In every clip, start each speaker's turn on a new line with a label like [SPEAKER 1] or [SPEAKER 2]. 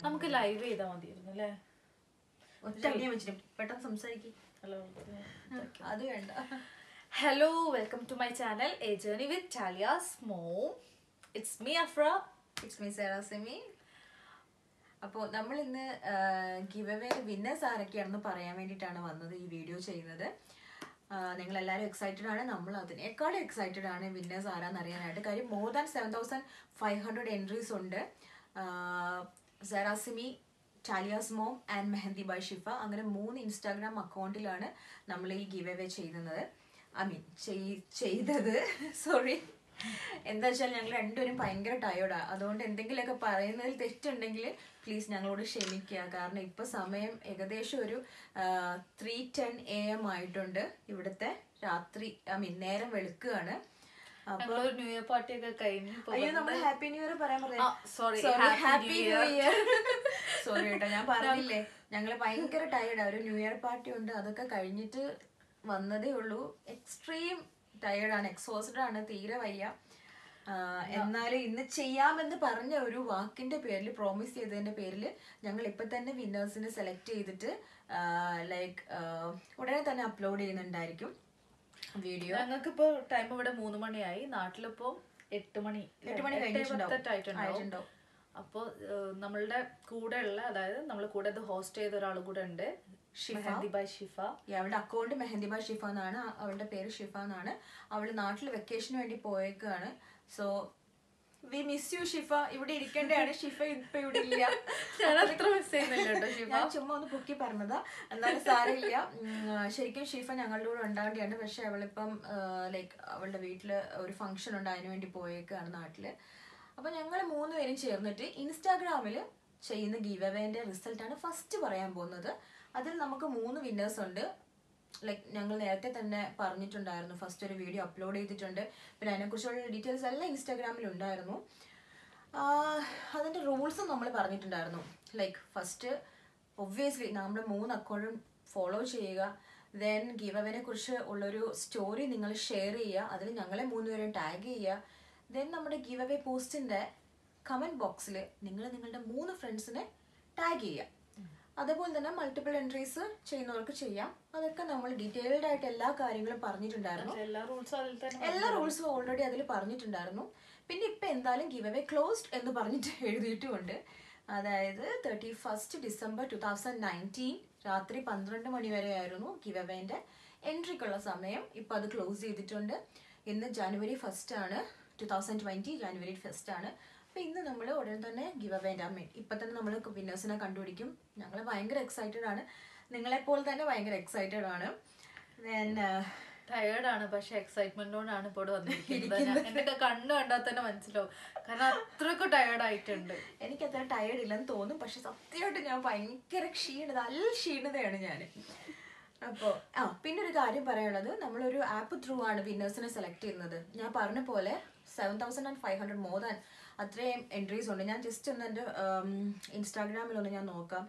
[SPEAKER 1] നമുക്ക് ലൈവ് ചെയ്താൽ മതിയായിരുന്നു അല്ലേ
[SPEAKER 2] ഒറ്റ അടിയും വെച്ചിട്ട് പെട്ടെന്ന് സംസാരിക്കും
[SPEAKER 1] ഹലോ
[SPEAKER 2] അത് വേണ്ട
[SPEAKER 1] hello welcome to my channel a journey with Chaliya's mom it's me Afra
[SPEAKER 2] it's me Serasimi അപ്പോൾ നമ്മൾ ഇന്ന് ഗിവ് അവേ വിന്നേഴ്സ് ആരൊക്കെയാണെന്ന് പറയാൻ വേണ്ടിയിട്ടാണ് വന്നത് ഈ വീഡിയോ ചെയ്യുന്നത് നിങ്ങൾ എല്ലാവരും എക്സൈറ്റഡ് ആണ് നമ്മൾ അതിനേക്കാളും എക്സൈറ്റഡ് ആണ് വിന്നേഴ്സ് ആരാന്ന് അറിയാനായിട്ട് കാര്യം more than seven thousand five hundred entries ഉണ്ട് Serasimi Chaliya's mom and Mehndi by Shifa അങ്ങനെ മൂന്ന് ഇൻസ്റ്റാഗ്രാം അക്കൗണ്ടിലാണ് നമ്മൾ ഈ ഗിവ് അവേ ചെയ്യുന്നത് ഐ മീൻ ചെയ്തത് സോറി എന്താ വെച്ചാൽ ഞങ്ങൾ രണ്ടുപേരും ഭയങ്കര ടയേർഡാണ് അതുകൊണ്ട് എന്തെങ്കിലുമൊക്കെ പറയുന്നതിൽ തെറ്റുണ്ടെങ്കിൽ പ്ലീസ് ഞങ്ങളോട് ക്ഷമിക്കുക കാരണം ഇപ്പൊ സമയം ഏകദേശം ഒരു ത്രീ ടെൻ എ എം ആയിട്ടുണ്ട് ഇവിടുത്തെ രാത്രി ഐ മീൻ നേരം വെളുക്കുകയാണ്
[SPEAKER 1] ഞങ്ങളൊരു ന്യൂ ഇയർ പാർട്ടി ഒക്കെ കഴിഞ്ഞു ഇപ്പൊ
[SPEAKER 2] അയ്യോ നമ്മൾ ഹാപ്പി ന്യൂ ഇയർ പറയാൻ
[SPEAKER 1] ആ, sorry,
[SPEAKER 2] happy
[SPEAKER 1] Happy
[SPEAKER 2] new
[SPEAKER 1] New
[SPEAKER 2] year sorry കേട്ടോ ഞാൻ പറഞ്ഞില്ലേ ഞങ്ങള് ഭയങ്കര ടയേർഡാ ഒരു ന്യൂ ഇയർ പാർട്ടി ഉണ്ട് അതൊക്കെ കഴിഞ്ഞിട്ട് വന്നതേ ഉള്ളൂ എക്സ്ട്രീം ടയേർഡാണ് എക്സോസ്റ്റഡ് ആണ് തീരെ വയ്യ ആ, എന്നാലും ഇന്ന് ചെയ്യാമെന്ന് പറഞ്ഞ ഒരു വാക്കിന്റെ പേരിൽ പ്രോമിസ് ചെയ്തതിന്റെ പേരിൽ ഞങ്ങൾ ഇപ്പൊ തന്നെ വിന്നേഴ്സിനെ സെലക്ട് ചെയ്തിട്ട് ലൈക്ക് ഉടനെ തന്നെ അപ്ലോഡ് ചെയ്യുന്നുണ്ടായിരിക്കും വീഡിയോ
[SPEAKER 1] ഞങ്ങൾക്ക് ഇപ്പൊ ടൈം ഇവിടെ മൂന്ന് മണിയായി നാട്ടിലിപ്പോ എട്ട് മണി
[SPEAKER 2] എട്ട് മണി കഴിഞ്ഞിട്ടുണ്ടാവും.
[SPEAKER 1] പത്തെട്ടായിട്ടുണ്ടാവും
[SPEAKER 2] ആയിട്ടുണ്ടാവും.
[SPEAKER 1] അപ്പോൾ നമ്മളുടെ കൂടെ ഉള്ള അതായത് നമ്മൾ കൂടെ ഇത് ഹോസ്റ്റ് ചെയ്ത ഒരാൾ കൂടെ ഉണ്ട് മെഹന്തി ബൈ ഷിഫ
[SPEAKER 2] ഈ അവളുടെ അക്കൗണ്ട് മെഹന്തിബ ഷിഫ എന്നാണ് ആ- അവളുടെ പേര് ഷിഫ എന്നാണ് അവള് നാട്ടിൽ വെക്കേഷന് വേണ്ടി പോയേക്കാണ് so we miss you Shifa ഇവിടെ ഇരിക്കേണ്ടതാണ് ഷിഫ ഇപ്പൊ ഇവിടെ ഇല്ല
[SPEAKER 1] ഞാൻ അത്ര മിസ് ചെയ്യുന്നില്ല കേട്ടോ ഷിഫ
[SPEAKER 2] ഞാൻ ചുമ്മാ ഒന്ന് പൊക്കി പറഞ്ഞതാ എന്നാലും സാരമില്ല ഉം, ശരിക്കും ഷിഫ ഞങ്ങളുടെ കൂടെ ഉണ്ടാവേണ്ടിയാണ് പക്ഷെ അവളിപ്പം ലൈക്ക് അവളുടെ വീട്ടില് ഒരു ഫംഗ്ഷൻ ഉണ്ട് അതിനു വേണ്ടി പോയേക്കാണ് നാട്ടില് അപ്പൊ ഞങ്ങൾ മൂന്നുപേരും ചേർന്നിട്ട് ഇൻസ്റ്റാഗ്രാമിൽ ചെയ്യുന്ന ഗീവ് അവേന്റെ റിസൾട്ടാണ് ഫസ്റ്റ് പറയാൻ പോകുന്നത് അതിൽ നമുക്ക് മൂന്ന് വിന്നേഴ്സ് ഉണ്ട് ലൈക്ക് ഞങ്ങൾ നേരത്തെ തന്നെ പറഞ്ഞിട്ടുണ്ടായിരുന്നു ഫസ്റ്റ് ഒരു വീഡിയോ അപ്ലോഡ് ചെയ്തിട്ടുണ്ട് പിന്നെ അതിനെക്കുറിച്ചുള്ള ഡീറ്റെയിൽസ് എല്ലാം ഇൻസ്റ്റാഗ്രാമിൽ ഉണ്ടായിരുന്നു ആഹ് അതിന്റെ റൂൾസും നമ്മൾ പറഞ്ഞിട്ടുണ്ടായിരുന്നു ലൈക്ക് ഫസ്റ്റ് ഒബ്വിയസ്ലി നമ്മുടെ മൂന്ന് അക്കൗണ്ടും ഫോളോ ചെയ്യുക ദെൻ ഗീവ് അവനെ കുറിച്ച് ഉള്ളൊരു സ്റ്റോറി നിങ്ങൾ ഷെയർ ചെയ്യുക അതിൽ ഞങ്ങളെ മൂന്നുപേരും ടാഗ് ചെയ്യുക ദെൻ നമ്മുടെ ഗീവ് അവേ പോസ്റ്റിന്റെ കമന്റ് ബോക്സിൽ നിങ്ങൾ നിങ്ങളുടെ മൂന്ന് ഫ്രണ്ട്സിനെ ടാഗ് ചെയ്യുക അതേപോലെ തന്നെ മൾട്ടിപ്പിൾ എൻട്രീസ് ചെയ്യുന്നവർക്ക് ചെയ്യാം അതൊക്കെ നമ്മൾ ഡീറ്റെയിൽഡ് ആയിട്ട് എല്ലാ കാര്യങ്ങളും പറഞ്ഞിട്ടുണ്ടായിരുന്നു
[SPEAKER 1] എല്ലാ റൂൾസും അതിൽ തന്നെ
[SPEAKER 2] എല്ലാ റൂൾസും ഓൾറെഡി അതിൽ പറഞ്ഞിട്ടുണ്ടായിരുന്നു പിന്നെ ഇപ്പൊ എന്തായാലും ഗിവ് അവേ ക്ലോസ്ഡ് എന്ന് പറഞ്ഞിട്ട് എഴുതിയിട്ടുമുണ്ട് അതായത് thirty first December two thousand nineteen രാത്രി പന്ത്രണ്ട് മണി വരെ ആയിരുന്നു ഗിവ് അവേന്റെ എൻട്രിക്കുള്ള സമയം ഇപ്പൊ അത് ക്ലോസ് ചെയ്തിട്ടുണ്ട് ഇന്ന് ജനുവരി ഫസ്റ്റ് ആണ് ടു തൗസൻഡ് ട്വന്റി ജനുവരി ഫസ്റ്റ് ആണ് അപ്പൊ ഇന്ന് നമ്മൾ ഉടൻ തന്നെ ഗിവ് അവേന്റെ അമ്മ ഇപ്പൊ തന്നെ നമ്മൾ വിന്നേഴ്സിനെ കണ്ടുപിടിക്കും ഞങ്ങൾ ഭയങ്കര എക്സൈറ്റഡ് ആണ് നിങ്ങളെപ്പോലെ തന്നെ ഭയങ്കര എക്സൈറ്റഡ് ആണ് ദെൻ
[SPEAKER 1] ടയേർഡ് ആണ് പക്ഷെ എക്സൈറ്റ്മെന്റ് കൊണ്ടാണ് ഇപ്പോൾ ഇവിടെ വന്നിരിക്കുന്നത് ഞാൻ- എന്റെയൊക്കെ കണ്ണ് കണ്ടാൽ തന്നെ മനസ്സിലാവും കാരണം അത്രയ്ക്ക് ടയേർഡ് ആയിട്ടുണ്ട്
[SPEAKER 2] എനിക്ക് അത്ര ടയേർഡ് ഇല്ലെന്ന് തോന്നും പക്ഷെ സത്യമായിട്ട് ഞാൻ ഭയങ്കര ക്ഷീണിത നല്ല ക്ഷീണിതയാണ് ഞാൻ അപ്പോൾ ആ പിന്നെ ഒരു കാര്യം പറയാനുള്ളത് നമ്മളൊരു ആപ്പ് ത്രൂ ആണ് വിന്നേഴ്സിനെ സെലക്ട് ചെയ്യുന്നത് ഞാൻ പറഞ്ഞ പോലെ seven thousand and five hundred more than അത്രയും എൻട്രീസ് ഉണ്ട് ഞാൻ ജസ്റ്റ് ഒന്ന് എൻ്റെ ഇൻസ്റ്റാഗ്രാമിലൊന്ന് ഞാൻ നോക്കാം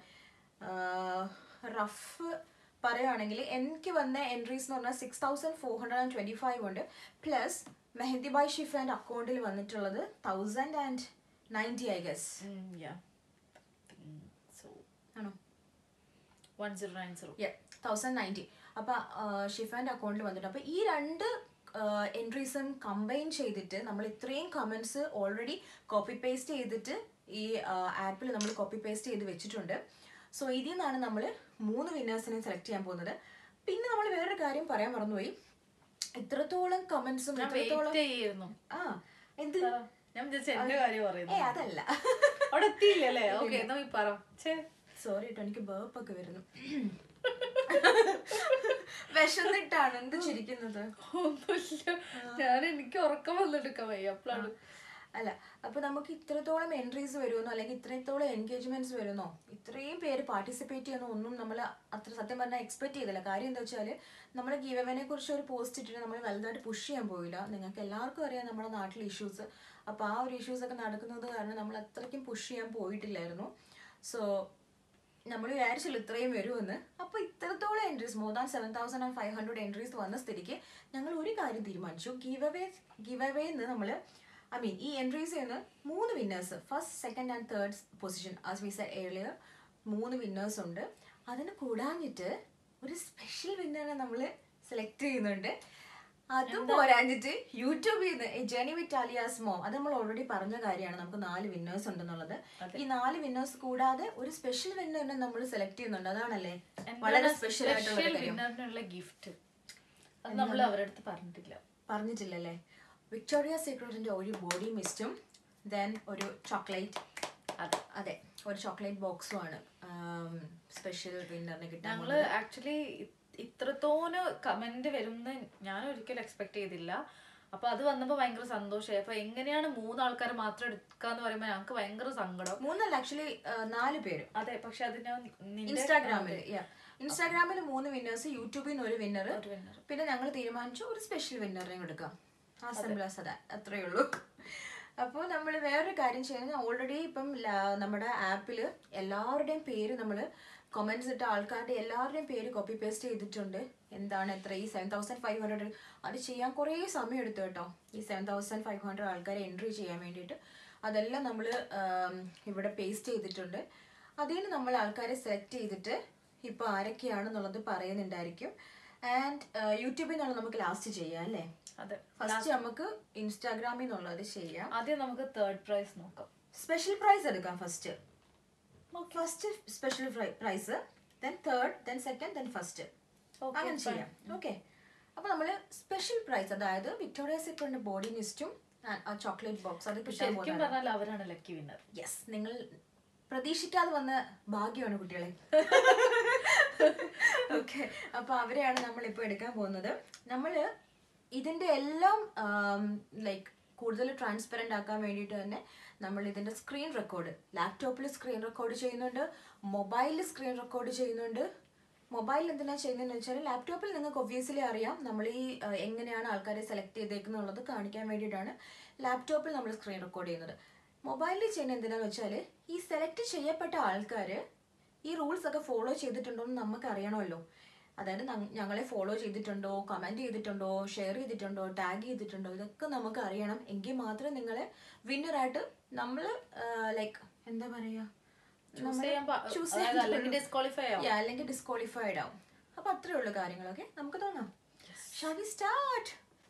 [SPEAKER 2] റഫ് പറയുകയാണെങ്കിൽ എനിക്ക് വന്ന എൻട്രീസ് എന്ന് പറഞ്ഞാൽ six thousand four hundred and twenty five ഉണ്ട് പ്ലസ് മെഹന്തി ബൈ ഷിഫാൻ്റെ അക്കൗണ്ടിൽ വന്നിട്ടുള്ളത് thousand and ninety I guess
[SPEAKER 1] so
[SPEAKER 2] ആണോ
[SPEAKER 1] one zero nine zero
[SPEAKER 2] thousand ninety അപ്പം ഷിഫാൻ്റെ അക്കൗണ്ടിൽ വന്നിട്ട് അപ്പം ഈ രണ്ട് എൻട്രീസും കമ്പൈൻ ചെയ്തിട്ട് നമ്മൾ ഇത്രയും കമൻസ് ഓൾറെഡി കോപ്പി പേസ്റ്റ് ചെയ്തിട്ട് ഈ ആപ്പിൽ നമ്മൾ കോപ്പി പേസ്റ്റ് ചെയ്ത് വെച്ചിട്ടുണ്ട് സോ ഇതിൽ നിന്നാണ് നമ്മൾ മൂന്ന് വിന്നേഴ്സിനെ സെലക്ട് ചെയ്യാൻ പോകുന്നത് പിന്നെ നമ്മൾ വേറൊരു കാര്യം പറയാൻ മറന്നുപോയി ഇത്രത്തോളം കമൻസും
[SPEAKER 1] ഞാൻ
[SPEAKER 2] ഇത്രത്തോളം
[SPEAKER 1] വെയിറ്റ് ചെയ്യായിരുന്നു
[SPEAKER 2] ആ എന്ത്
[SPEAKER 1] ഞാൻ വിചാരിച്ചു എന്റെ കാര്യം
[SPEAKER 2] ഏ
[SPEAKER 1] പറയുന്നു
[SPEAKER 2] അതല്ല
[SPEAKER 1] അവിടെ എത്തിയില്ലല്ലേ ഓക്കെ എന്നാ നീ പറ ഛേ
[SPEAKER 2] സോറി കേട്ടോ എനിക്ക് ബേപ്പൊക്കെ വരുന്നു വിശന്നിട്ടാണ് എന്ത് ചിരിക്കുന്നത്
[SPEAKER 1] ഒന്നുമില്ല ഞാൻ എനിക്ക് ഉറക്കം വന്നെടുക്കാൻ വയ്യ അപ്പോഴാണ്
[SPEAKER 2] അല്ല അപ്പൊ നമുക്ക് ഇത്രത്തോളം എൻട്രീസ് വരുമെന്നോ അല്ലെങ്കിൽ ഇത്രത്തോളം എൻഗേജ്മെന്റ്സ് വരുന്നോ ഇത്രയും പേര് പാർട്ടിസിപ്പേറ്റ് ചെയ്യുന്ന ഒന്നും നമ്മൾ അത്ര സത്യം പറഞ്ഞാൽ എക്സ്പെക്ട് ചെയ്തില്ല കാര്യം എന്താ വെച്ചാൽ നമ്മൾ ഗീവവനെ കുറിച്ച് ഒരു പോസ്റ്റ് ഇട്ടിട്ട് നമ്മൾ വലുതായിട്ട് പുഷ് ചെയ്യാൻ പോയില്ല നിങ്ങൾക്ക് എല്ലാവർക്കും അറിയാം നമ്മുടെ നാട്ടിലെ ഇഷ്യൂസ് അപ്പോൾ ആ ഒരു ഇഷ്യൂസ് ഒക്കെ നടക്കുന്നത് കാരണം നമ്മൾ അത്രയ്ക്കും പുഷ് ചെയ്യാൻ പോയിട്ടില്ലായിരുന്നു സോ നമ്മൾ വിചാരിച്ചില്ല ഇത്രയും വരുമെന്ന് അപ്പോൾ ഇത്രത്തോളം entries more than seven thousand and five hundred entries വന്ന സ്ഥിതിക്ക് ഞങ്ങൾ ഒരു കാര്യം തീരുമാനിച്ചു ഗിവ് അവേ ഗിവ് അവേ എന്ന് നമ്മൾ ഐ മീൻ ഈ എൻട്രീസ് ചെയ്യുന്ന മൂന്ന് winners first second and third position as we said earlier മൂന്ന് വിന്നേഴ്സ് ഉണ്ട് അതിന് കൂടാഞ്ഞിട്ട് ഒരു സ്പെഷ്യൽ വിന്നറിനെ നമ്മൾ സെലക്ട് ചെയ്യുന്നുണ്ട് അതും പോരാഞ്ഞിട്ട് യൂട്യൂബിൽ നിന്ന് ജേണി വിത്ത് ആലിയാസ് മോം അത് നമ്മൾ ഓൾറെഡി പറഞ്ഞ കാര്യമാണ് നമുക്ക് നാല് വിന്നേഴ്സ് ഉണ്ടെന്നുള്ളത് ഈ നാല് വിന്നേഴ്സ് കൂടാതെ ഒരു സ്പെഷ്യൽ വിന്നറിനെ നമ്മൾ സെലക്ട് ചെയ്യുന്നുണ്ട് അതാണല്ലേ വളരെ സ്പെഷ്യൽ ആയിട്ടുള്ള ഒരു കാര്യം
[SPEAKER 1] വിന്നറിനുള്ള ഗിഫ്റ്റ് അത് നമ്മൾ അവരുടെ അടുത്ത് പറഞ്ഞിട്ടില്ല
[SPEAKER 2] പറഞ്ഞിട്ടില്ലല്ലേ വിക്ടോറിയ സീക്രട്ടിന്റെ ഒരു ബോഡി മിസ്റ്റും ദെൻ ഒരു ചോക്ലേറ്റ്
[SPEAKER 1] അതെ
[SPEAKER 2] അതെ ഒരു ചോക്ലേറ്റ് ബോക്സും ആണ് സ്പെഷ്യൽ വിന്നറിന് കിട്ടാൻ
[SPEAKER 1] ഞങ്ങള് ആക്ച്വലി ഇത്രത്തോന് കമന്റ് വരുമെന്ന് ഞാൻ ഒരിക്കലും എക്സ്പെക്ട് ചെയ്തില്ല അപ്പൊ അത് വന്നപ്പോ ഭയങ്കര സന്തോഷമായി അപ്പൊ എങ്ങനെയാണ് മൂന്നാൾക്കാർ മാത്രം എടുക്കാന്ന് പറയുമ്പോ ഞങ്ങൾക്ക് ഭയങ്കര സങ്കടം
[SPEAKER 2] മൂന്നല്ല ആക്ച്വലി നാല് പേര്
[SPEAKER 1] അതെ പക്ഷെ അത് ഞാൻ നിന്റെ
[SPEAKER 2] ഇൻസ്റ്റാഗ്രാമിൽ ഇൻസ്റ്റാഗ്രാമിൽ മൂന്ന് വിന്നേഴ്സ് യൂട്യൂബിൽ നിന്ന് ഒരു വിന്നർ
[SPEAKER 1] ഒരു winner.
[SPEAKER 2] പിന്നെ ഞങ്ങൾ തീരുമാനിച്ചു ഒരു സ്പെഷ്യൽ വിന്നറിനെ എടുക്കാം ആ സിമ്പിൾ അതാ അത്രയേ ഉള്ളൂ അപ്പോൾ നമ്മൾ വേറൊരു കാര്യം ചെയ്യുന്നത് ഓൾറെഡി ഇപ്പം ല- നമ്മുടെ ആപ്പിൽ എല്ലാവരുടെയും പേര് നമ്മൾ കൊമൻസ് ഇട്ട ആൾക്കാരുടെ എല്ലാവരുടെയും പേര് കോപ്പി പേസ്റ്റ് ചെയ്തിട്ടുണ്ട് എന്താണ് എത്ര ഈ സെവൻ തൗസൻഡ് ഫൈവ് ഹൺഡ്രഡ് അത് ചെയ്യാൻ കുറേ സമയം എടുത്തു കേട്ടോ ഈ സെവൻ തൗസൻഡ് ഫൈവ് ഹൺഡ്രഡ് ആൾക്കാരെ എൻട്രി ചെയ്യാൻ വേണ്ടിയിട്ട് അതെല്ലാം നമ്മൾ ഇവിടെ പേസ്റ്റ് ചെയ്തിട്ടുണ്ട് അതിൽ നിന്ന് നമ്മൾ ആൾക്കാരെ സെലക്ട് ചെയ്തിട്ട് ഇപ്പോൾ ആരൊക്കെയാണെന്നുള്ളത് പറയുന്നുണ്ടായിരിക്കും ആൻഡ് യൂട്യൂബിൽ നിന്നുള്ള നമുക്ക് ലാസ്റ്റ് ചെയ്യാം അല്ലേ
[SPEAKER 1] അതെ
[SPEAKER 2] ഫസ്റ്റ് നമുക്ക് ഇൻസ്റ്റാഗ്രാമിൽ നിന്നുള്ളത് ചെയ്യാം
[SPEAKER 1] ആദ്യം നമുക്ക് തേർഡ് പ്രൈസ് നോക്കാം
[SPEAKER 2] സ്പെഷ്യൽ പ്രൈസ് എടുക്കാം first first special prize then third then second then first
[SPEAKER 1] Okay,
[SPEAKER 2] അങ്ങനെ ചെയ്യാം ഓക്കെ അപ്പൊ നമ്മള് സ്പെഷ്യൽ പ്രൈസ് അതായത് വിക്ടോറിയ സെക്രട്ടിന്റെ ബോഡി മിസ്റ്റും ആ ചോക്ലേറ്റ് ബോക്സ് അത് കിട്ടാൻ
[SPEAKER 1] ശരിക്കും
[SPEAKER 2] പോകുന്നത്
[SPEAKER 1] പറഞ്ഞാൽ അവരാണ് ലക്കി വിന്നർ
[SPEAKER 2] യെസ് നിങ്ങൾ പ്രതീക്ഷിക്കാതെ വന്ന ഭാഗ്യമാണ് കുട്ടികളെ ഓക്കെ അപ്പൊ അവരെയാണ് നമ്മൾ ഇപ്പോൾ എടുക്കാൻ പോകുന്നത് നമ്മൾ ഇതിന്റെ എല്ലാം ലൈക്ക് കൂടുതൽ ട്രാൻസ്പെറൻ്റ് ആക്കാൻ വേണ്ടിയിട്ട് തന്നെ നമ്മൾ ഇതിന്റെ സ്ക്രീൻ റെക്കോർഡ് ലാപ്ടോപ്പിൽ സ്ക്രീൻ റെക്കോർഡ് ചെയ്യുന്നുണ്ട് മൊബൈലിൽ സ്ക്രീൻ റെക്കോർഡ് ചെയ്യുന്നുണ്ട് മൊബൈലിൽ എന്തിനാ ചെയ്യുന്നതെന്ന് വെച്ചാൽ ലാപ്ടോപ്പിൽ നിങ്ങൾക്ക് ഒബ്വിയസ്ലി അറിയാം നമ്മൾ ഈ ആ, എങ്ങനെയാണ് ആൾക്കാരെ സെലക്ട് ചെയ്തേക്കുന്നുള്ളത് കാണിക്കാൻ വേണ്ടിയിട്ടാണ് ലാപ്ടോപ്പിൽ നമ്മൾ സ്ക്രീൻ റെക്കോർഡ് ചെയ്യുന്നത് മൊബൈലിൽ ചെയ്യുന്നത് എന്തിനാന്ന് വെച്ചാൽ ഈ സെലക്ട് ചെയ്യപ്പെട്ട ആൾക്കാർ ഈ റൂൾസ് ഒക്കെ ഫോളോ ചെയ്തിട്ടുണ്ടോ എന്ന് നമുക്ക് അറിയണമല്ലോ അതായത് നം- ഞങ്ങളെ ഫോളോ ചെയ്തിട്ടുണ്ടോ കമന്റ് ചെയ്തിട്ടുണ്ടോ ഷെയർ ചെയ്തിട്ടുണ്ടോ ടാഗ് ചെയ്തിട്ടുണ്ടോ ഇതൊക്കെ നമുക്ക് അറിയണം എങ്കിൽ മാത്രമേ നിങ്ങളെ വിന്നറായിട്ട് നമ്മൾ ലൈക്ക് എന്താ പറയാ
[SPEAKER 1] ചൂസ് ചെയ്യാൻ പ-
[SPEAKER 2] choose
[SPEAKER 1] അതായത്
[SPEAKER 2] ചെയ്യാൻ
[SPEAKER 1] അല്ലെങ്കിൽ ഡിസ്ക്വാളിഫൈ ആവും
[SPEAKER 2] Yeah, അല്ലെങ്കിൽ ഡിസ്ക്വാളിഫൈഡ് ആവും അപ്പൊ അത്രേ ഉള്ളൂ കാര്യങ്ങളൊക്കെ നമുക്ക് തോന്നാം Shall we start?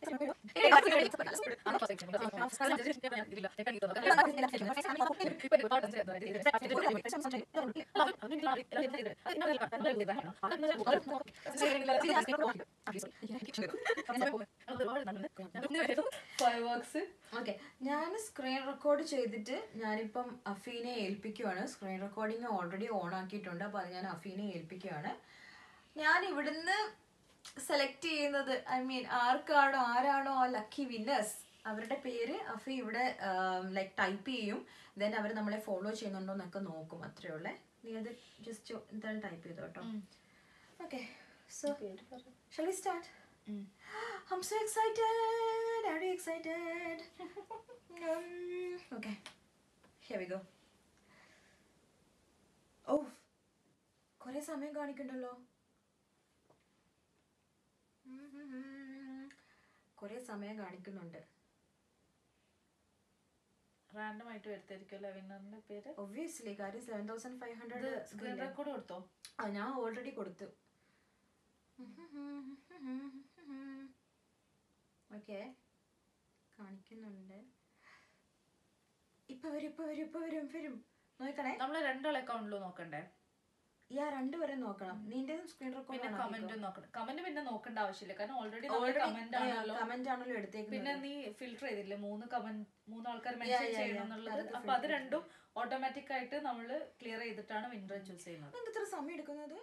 [SPEAKER 1] Five works
[SPEAKER 2] okay ഞാൻ സ്ക്രീൻ റെക്കോർഡ് ചെയ്തിട്ട് ഞാനിപ്പം അഫീനെ ഏൽപ്പിക്കുവാണ് സ്ക്രീൻ റെക്കോർഡിങ് ഓൾറെഡി ഓൺ ആക്കിയിട്ടുണ്ട് അപ്പോൾ അത് ഞാൻ അഫീനെ ഏൽപ്പിക്കുവാണ് ഞാൻ ഇവിടുന്ന് സെലക്ട് ചെയ്യുന്നത് ഐ മീൻ ആർക്കാണോ ആരാണോ ആ ലക്കി വിന്നേഴ്സ് അവരുടെ പേര് അഫി ഇവിടെ ലൈക്ക് ടൈപ്പ് ചെയ്യും ദെൻ അവർ നമ്മളെ ഫോളോ ചെയ്യുന്നുണ്ടോ എന്നൊക്കെ നോക്കും അത്രേ ഉള്ളേ നീ അത് ജസ്റ്റ് എന്തായാലും ടൈപ്പ് ചെയ്തോ കേട്ടോ okay so shall we start I'm so excited. Are you excited? um, okay. Here we go. Oh. കുറെ സമയം കാണിക്കണ്ടല്ലോ കുറെ സമയം കാണിക്കുന്നുണ്ട്
[SPEAKER 1] റാൻഡം ആയിട്ട് വരുത്തായിരിക്കും വിന്നറിന്റെ പേര്
[SPEAKER 2] ഒബ്വിയസ്ലി കാര്യം സെവൻ തൗസൻഡ് ഫൈവ്
[SPEAKER 1] ഇത്
[SPEAKER 2] ഹൺഡ്രഡ്
[SPEAKER 1] സ്ക്രീൻ റെക്കോർഡ് കൊടുത്തോ
[SPEAKER 2] ആ ഞാൻ ഓൾറെഡി കൊടുത്തു ഓക്കെ കാണിക്കുന്നുണ്ട് ഇപ്പൊ വരും ഇപ്പൊ വരും ഇപ്പൊ വരും വരും നോക്കണേ
[SPEAKER 1] നമ്മള് രണ്ടാൾ അക്കൗണ്ടിലും നോക്കണ്ടേ
[SPEAKER 2] ഈ ആ രണ്ടുപേരെ നോക്കണം നിന്റേതും സ്ക്രീൻ
[SPEAKER 1] പിന്നെ
[SPEAKER 2] റെക്കോർഡ്
[SPEAKER 1] കമന്റും നോക്കണം കമന്റ് പിന്നെ നോക്കേണ്ട ആവശ്യമില്ല കാരണം ഓൾറെഡി
[SPEAKER 2] ഓൾറെഡി
[SPEAKER 1] കമന്റ് ആണല്ലോ
[SPEAKER 2] കമന്റ് ആണല്ലോ എടുത്തേക്കുന്നത്
[SPEAKER 1] പിന്നെ നീ ഫിൽട്ടർ ചെയ്തില്ലേ മൂന്ന് കമന്റ് മൂന്ന് ആൾക്കാർ
[SPEAKER 2] Yeah,
[SPEAKER 1] മെൻഷൻ
[SPEAKER 2] yeah,
[SPEAKER 1] ചെയ്യണം
[SPEAKER 2] yeah.
[SPEAKER 1] എന്നുള്ളത്
[SPEAKER 2] അതൊക്കെ
[SPEAKER 1] അപ്പൊ അത് രണ്ടും ഓട്ടോമാറ്റിക് ആയിട്ട് നമ്മൾ ക്ലിയർ ചെയ്തിട്ടാണ് വിന്നർ ചൂസ് ചെയ്യുന്നത്
[SPEAKER 2] എന്താ ഇത്ര സമയം എടുക്കുന്നത്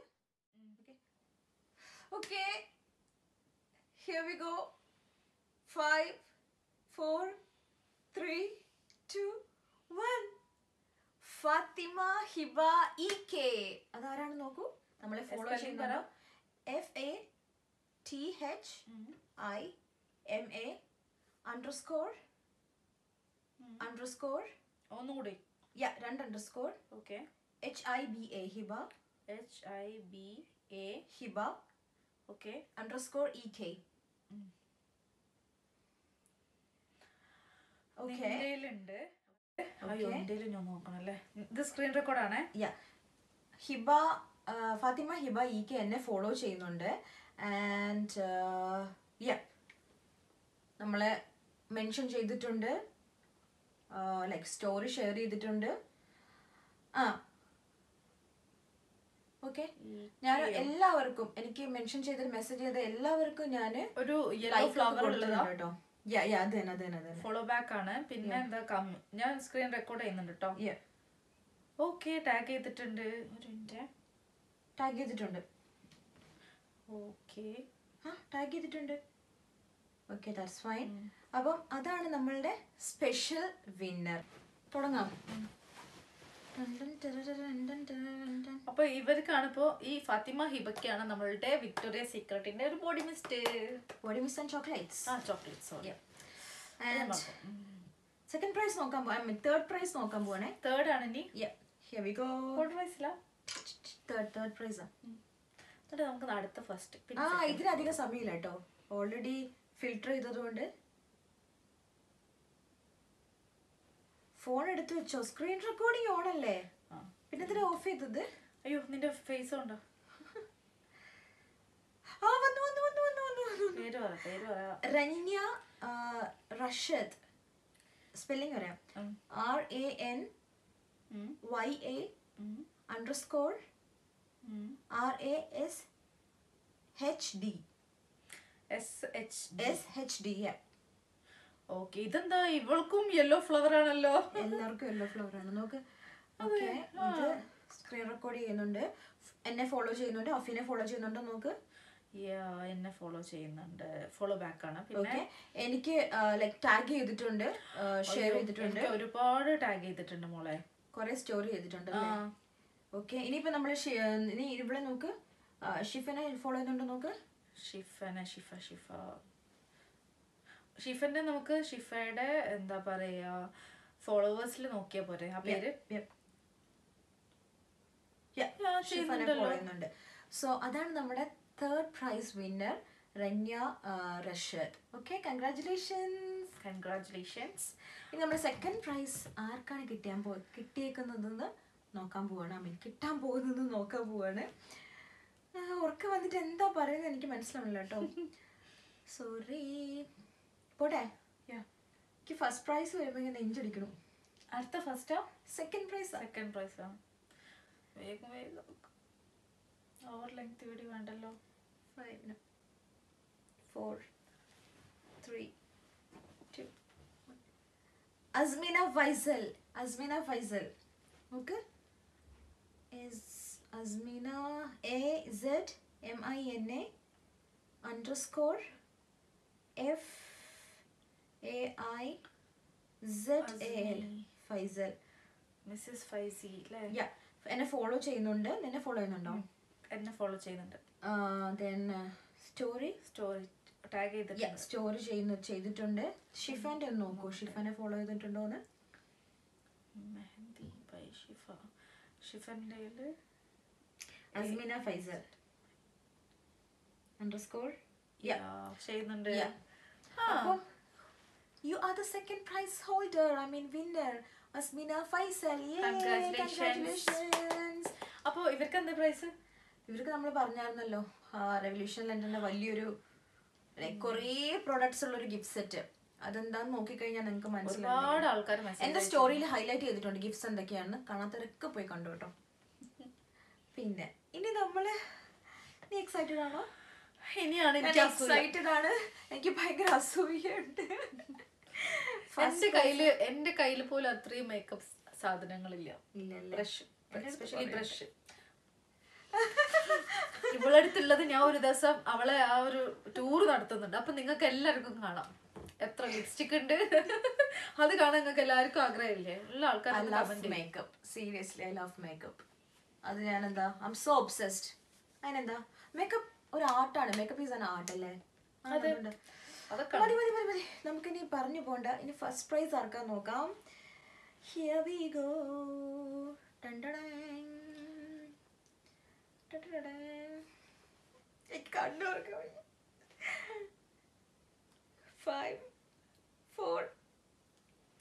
[SPEAKER 2] okay here we go five four three two one Fathima Hiba E K അതാരാണ് നോക്കൂ നമ്മളെ ഫോളോ
[SPEAKER 1] Spelling
[SPEAKER 2] ചെയ്യുന്നത് F A T H I M A underscore underscore
[SPEAKER 1] ഒന്നുകൂടി
[SPEAKER 2] യാ രണ്ട് underscore
[SPEAKER 1] okay
[SPEAKER 2] H I B A Hiba
[SPEAKER 1] H I B A
[SPEAKER 2] Hiba
[SPEAKER 1] okay
[SPEAKER 2] underscore E K Okay.
[SPEAKER 1] നിന്റെയിലുണ്ട് അയ്യോ എന്റെ ഞാൻ നോക്കണം അല്ലേ ഇത് സ്ക്രീൻ റെക്കോർഡാണേ
[SPEAKER 2] യാ ഹിബ ആ, ഫാത്തിമ ഹിബ ഇ കെ എന്നെ ഫോളോ ചെയ്യുന്നുണ്ട് ആൻഡ് യാ നമ്മളെ മെൻഷൻ ചെയ്തിട്ടുണ്ട് ലൈക്ക് സ്റ്റോറി ഷെയർ ചെയ്തിട്ടുണ്ട് ആ ഓക്കെ ഞാൻ എല്ലാവർക്കും എനിക്ക് മെൻഷൻ ചെയ്ത മെസ്സേജ് ചെയ്ത എല്ലാവർക്കും ഞാൻ
[SPEAKER 1] ഒരു യെല്ലോ ഫ്ലവർ ഉള്ളതാ
[SPEAKER 2] കേട്ടോ യാ യാ അത് തന്നെ അത് തന്നെ അത് തന്നെ
[SPEAKER 1] ഫോളോ ബാക്ക് ആണ് പിന്നെ എന്താ കമ്മി ഞാൻ സ്ക്രീൻ റെക്കോർഡ് ചെയ്യുന്നുണ്ട് കേട്ടോ
[SPEAKER 2] യാ
[SPEAKER 1] ഓക്കെ ടാഗ് ചെയ്തിട്ടുണ്ട് ഒരു മിനിറ്റ്
[SPEAKER 2] ടാഗ് ചെയ്തിട്ടുണ്ട്
[SPEAKER 1] ഓക്കെ
[SPEAKER 2] ആ ടാഗ് ചെയ്തിട്ടുണ്ട് ഓക്കെ ദാറ്റ്സ് ഫൈൻ അപ്പം അതാണ് നമ്മളുടെ സ്പെഷ്യൽ വിന്നർ തുടങ്ങാം
[SPEAKER 1] അപ്പൊ ഇവർക്കാണ് ഇപ്പോ ഈ ഫാത്തിമ ഹിബക്കാണ് നമ്മളുടെ വിക്ടോറിയ സീക്രട്ടിന്റെ ഒരു body mist
[SPEAKER 2] body mist and chocolates
[SPEAKER 1] ആ chocolate sorry
[SPEAKER 2] and second prize നോക്കാൻ പോവാ തേർഡ് പ്രൈസ് നോക്കാൻ പോവാണേ
[SPEAKER 1] തേർഡ് ആണ് ഇനി
[SPEAKER 2] ഹിയർ വി ഗോ
[SPEAKER 1] ഫോർത്ത് പ്രൈസില
[SPEAKER 2] തേർഡ് തേർഡ് പ്രൈസ്
[SPEAKER 1] എന്നിട്ട് നമുക്ക് അടുത്ത ഫസ്റ്റ്
[SPEAKER 2] ആ ഇതിനധികം സമയമില്ല കേട്ടോ ഓൾറെഡി ഫിൽട്ടർ ചെയ്തതുകൊണ്ട് ഫോൺ എടുത്തു വെച്ചോ സ്ക്രീൻ റെക്കോർഡിംഗ് ഓൺ അല്ലേ പിന്നെ എന്തിനാ ഓഫ് ചെയ്തത്
[SPEAKER 1] അയ്യോ നിന്റെ ഫേസ് ഉണ്ടോ
[SPEAKER 2] ആ വന്നു വന്നു വന്നു വന്നു വന്നു വന്നു
[SPEAKER 1] പേര് പറ പേര് പറയാ
[SPEAKER 2] രന്യ ആ, റഷദ് സ്പെല്ലിംഗ് പറയാം
[SPEAKER 1] ഉം.
[SPEAKER 2] ആർ എ എൻ
[SPEAKER 1] ഉം.
[SPEAKER 2] വൈ എ
[SPEAKER 1] ഉം.
[SPEAKER 2] അണ്ടർസ്കോർ
[SPEAKER 1] ഉം.
[SPEAKER 2] R A S H D
[SPEAKER 1] S H
[SPEAKER 2] S H D
[SPEAKER 1] okay ഇതെന്താ ഇവൾക്കും യെല്ലോ ഫ്ലവർ ആണല്ലോ
[SPEAKER 2] എല്ലാവർക്കും യെല്ലോ ഫ്ലവർ ആണ് നോക്ക് ഓക്കെ ഇത് സ്ക്രീൻ റെക്കോർഡ് ചെയ്യുന്നുണ്ട് എന്നെ ഫോളോ ചെയ്യുന്നുണ്ട് അഫിനെ ഫോളോ ചെയ്യുന്നുണ്ട് നോക്ക്
[SPEAKER 1] Yeah, എന്നെ ഫോളോ ചെയ്യുന്നുണ്ട് ഫോളോ ബാക്ക് ആണ് പിന്നെ
[SPEAKER 2] ഓക്കെ എനിക്ക് ലൈക്ക് ടാഗ് ചെയ്തിട്ടുണ്ട് ഷെയർ ചെയ്തിട്ടുണ്ട്
[SPEAKER 1] എനിക്ക് ഒരുപാട് ടാഗ് ചെയ്തിട്ടുണ്ട് മോളെ
[SPEAKER 2] കുറെ സ്റ്റോറി ചെയ്തിട്ടുണ്ട്
[SPEAKER 1] ആ
[SPEAKER 2] ഓക്കെ ഇനിയിപ്പോ നമ്മള് ഷി- ഇനി ഇവിടെ നോക്ക് ആ, ഷിഫിനെ ഫോളോ ചെയ്യുന്നുണ്ടോ നോക്ക്
[SPEAKER 1] ഷിഫന ഷിഫ ഷിഫ ഷിഫന്റെ നമുക്ക് ഷിഫയുടെ എന്താ പറയാ ഫോളോവേഴ്സിൽ നോക്കിയാ പോരെ ആ പേര്
[SPEAKER 2] Yep.
[SPEAKER 1] Yeah,
[SPEAKER 2] ഷിഫനെ
[SPEAKER 1] ചെയ്യുന്നുണ്ടല്ലോ.
[SPEAKER 2] ഫോളോ ചെയ്യുന്നുണ്ട് സോ അതാണ് നമ്മുടെ third prize winner Ranya Rashad okay congratulations
[SPEAKER 1] congratulations
[SPEAKER 2] ഇനി നമ്മുടെ സെക്കൻഡ് പ്രൈസ് ആർക്കാണ് കിട്ടാൻ പോ കിട്ടിയേക്കുന്നതെന്ന് നോക്കാൻ പോവാണ് ഐ മീൻ കിട്ടാൻ പോകുന്നത് നോക്കാൻ പോവാണ് ആ, ഉറക്കം വന്നിട്ട് എന്താ പറയുന്നത് എനിക്ക് മനസ്സിലാവില്ല കേട്ടോ സോറി പോട്ടെ എനിക്ക് ഫസ്റ്റ് പ്രൈസ് വരുമ്പോൾ ഇങ്ങനെ നെഞ്ചടിക്കണം
[SPEAKER 1] അടുത്ത ഫസ്റ്റാ
[SPEAKER 2] സെക്കൻഡ് പ്രൈസ്
[SPEAKER 1] സെക്കൻഡ് പ്രൈസാ വേഗം വേഗം ഓവർ ലെങ്ത് വീഡിയോ വേണ്ടല്ലോ
[SPEAKER 2] five four three two Asmina Faisal Asmina Faisal നോക്ക് is Asmina A Z M I N A underscore F A I Z A L Faisal
[SPEAKER 1] Mrs Faizy അല്ലേ
[SPEAKER 2] യാ എന്നെ ഫോളോ ചെയ്യുന്നുണ്ട് നിന്നെ ഫോളോ ചെയ്യുന്നുണ്ടോ
[SPEAKER 1] എന്നെ ഫോളോ ചെയ്യുന്നുണ്ട്
[SPEAKER 2] ദെൻ സ്റ്റോറി
[SPEAKER 1] സ്റ്റോറി ടാഗ് ചെയ്തിട്ടുണ്ട്
[SPEAKER 2] സ്റ്റോറി ചെയ്യുന്ന ചെയ്തിട്ടുണ്ട് ഷിഫാന്റെ ഒന്ന് നോക്കൂ ഷിഫാനെ ഫോളോ ചെയ്തിട്ടുണ്ടോ എന്ന്
[SPEAKER 1] മെഹന്തി ബൈ ഷിഫ ഷിഫന്റെ
[SPEAKER 2] അസ്മിന ഫൈസൽ അണ്ടർസ്കോർ
[SPEAKER 1] ചെയ്യുന്നുണ്ട്
[SPEAKER 2] അപ്പോൾ you are the second prize holder I mean winner Asmina Faisal
[SPEAKER 1] Congratulations.
[SPEAKER 2] Congratulations
[SPEAKER 1] അപ്പൊ ഇവർക്ക് എന്താ പ്രൈസ്
[SPEAKER 2] ഇവർക്ക് നമ്മൾ പറഞ്ഞായിരുന്നല്ലോ റെവല്യൂഷൻ ലെൻഡറിന്റെ വലിയൊരു ലൈക്ക് കുറേ പ്രൊഡക്ട്സ് ഉള്ള ഒരു ഗിഫ്റ്റ് സെറ്റ് അതെന്താന്ന് നോക്കിക്കഴിഞ്ഞാൽ നിങ്ങൾക്ക് മനസ്സിലാവും
[SPEAKER 1] ഒരുപാട് ആൾക്കാർ മെസ്സേജ്
[SPEAKER 2] എന്റെ സ്റ്റോറിയിൽ ഹൈലൈറ്റ് ചെയ്തിട്ടുണ്ട് ഗിഫ്റ്റ്സ് എന്തൊക്കെയാണെന്ന് കാണാത്തവരൊക്കെ പോയി കണ്ടു കേട്ടോ പിന്നെ ഇനി നമ്മള് നീ എക്സൈറ്റഡ് ആണോ
[SPEAKER 1] ഇനിയാണ്
[SPEAKER 2] ഞാൻ
[SPEAKER 1] എനിക്ക് അസൂയ.
[SPEAKER 2] എക്സൈറ്റഡ് ആണ് എനിക്ക് ഭയങ്കര അസൂയുണ്ട്
[SPEAKER 1] എന്റെ കയ്യില് എന്റെ കയ്യിൽ പോലും അത്രയും മേക്കപ്പ് സാധനങ്ങളില്ല
[SPEAKER 2] ഇല്ലല്ലേ
[SPEAKER 1] ബ്രഷ്
[SPEAKER 2] എൻ്റെ അടുത്ത്
[SPEAKER 1] എസ്പെഷ്യലി
[SPEAKER 2] കുറേ
[SPEAKER 1] ബ്രഷ് ഇവളടുത്തുള്ളത് ഞാൻ ഒരു ദിവസം അവളെ ആ ഒരു ടൂർ നടത്തുന്നുണ്ട് അപ്പൊ നിങ്ങൾക്ക് എല്ലാവർക്കും കാണാം എത്ര ലിപ്സ്റ്റിക് ഉണ്ട് അത് കാണാൻ നിങ്ങൾക്ക് എല്ലാവർക്കും ആഗ്രഹമില്ലേ എല്ലാ
[SPEAKER 2] ഐ
[SPEAKER 1] ആൾക്കാരും
[SPEAKER 2] love
[SPEAKER 1] comment
[SPEAKER 2] makeup seriously I love makeup അത് ഞാൻ എന്താ ഐ എം സോ ഒബ്സെസ്ഡ് അതിനെന്താ മേക്കപ്പ് ഒരു ആർട്ടാണ് മേക്കപ്പ് ഈസ് ആൻ ആർട്ട് അല്ലേ ആ,
[SPEAKER 1] അതെ.
[SPEAKER 2] അതുകൊണ്ട്.
[SPEAKER 1] അതൊക്കെ
[SPEAKER 2] മതി മതി മതി മതി നമുക്കിനി പറഞ്ഞു പോണ്ട ഇനി ഫസ്റ്റ് പ്രൈസ് ആർക്കാൻ നോക്കാം here we go five four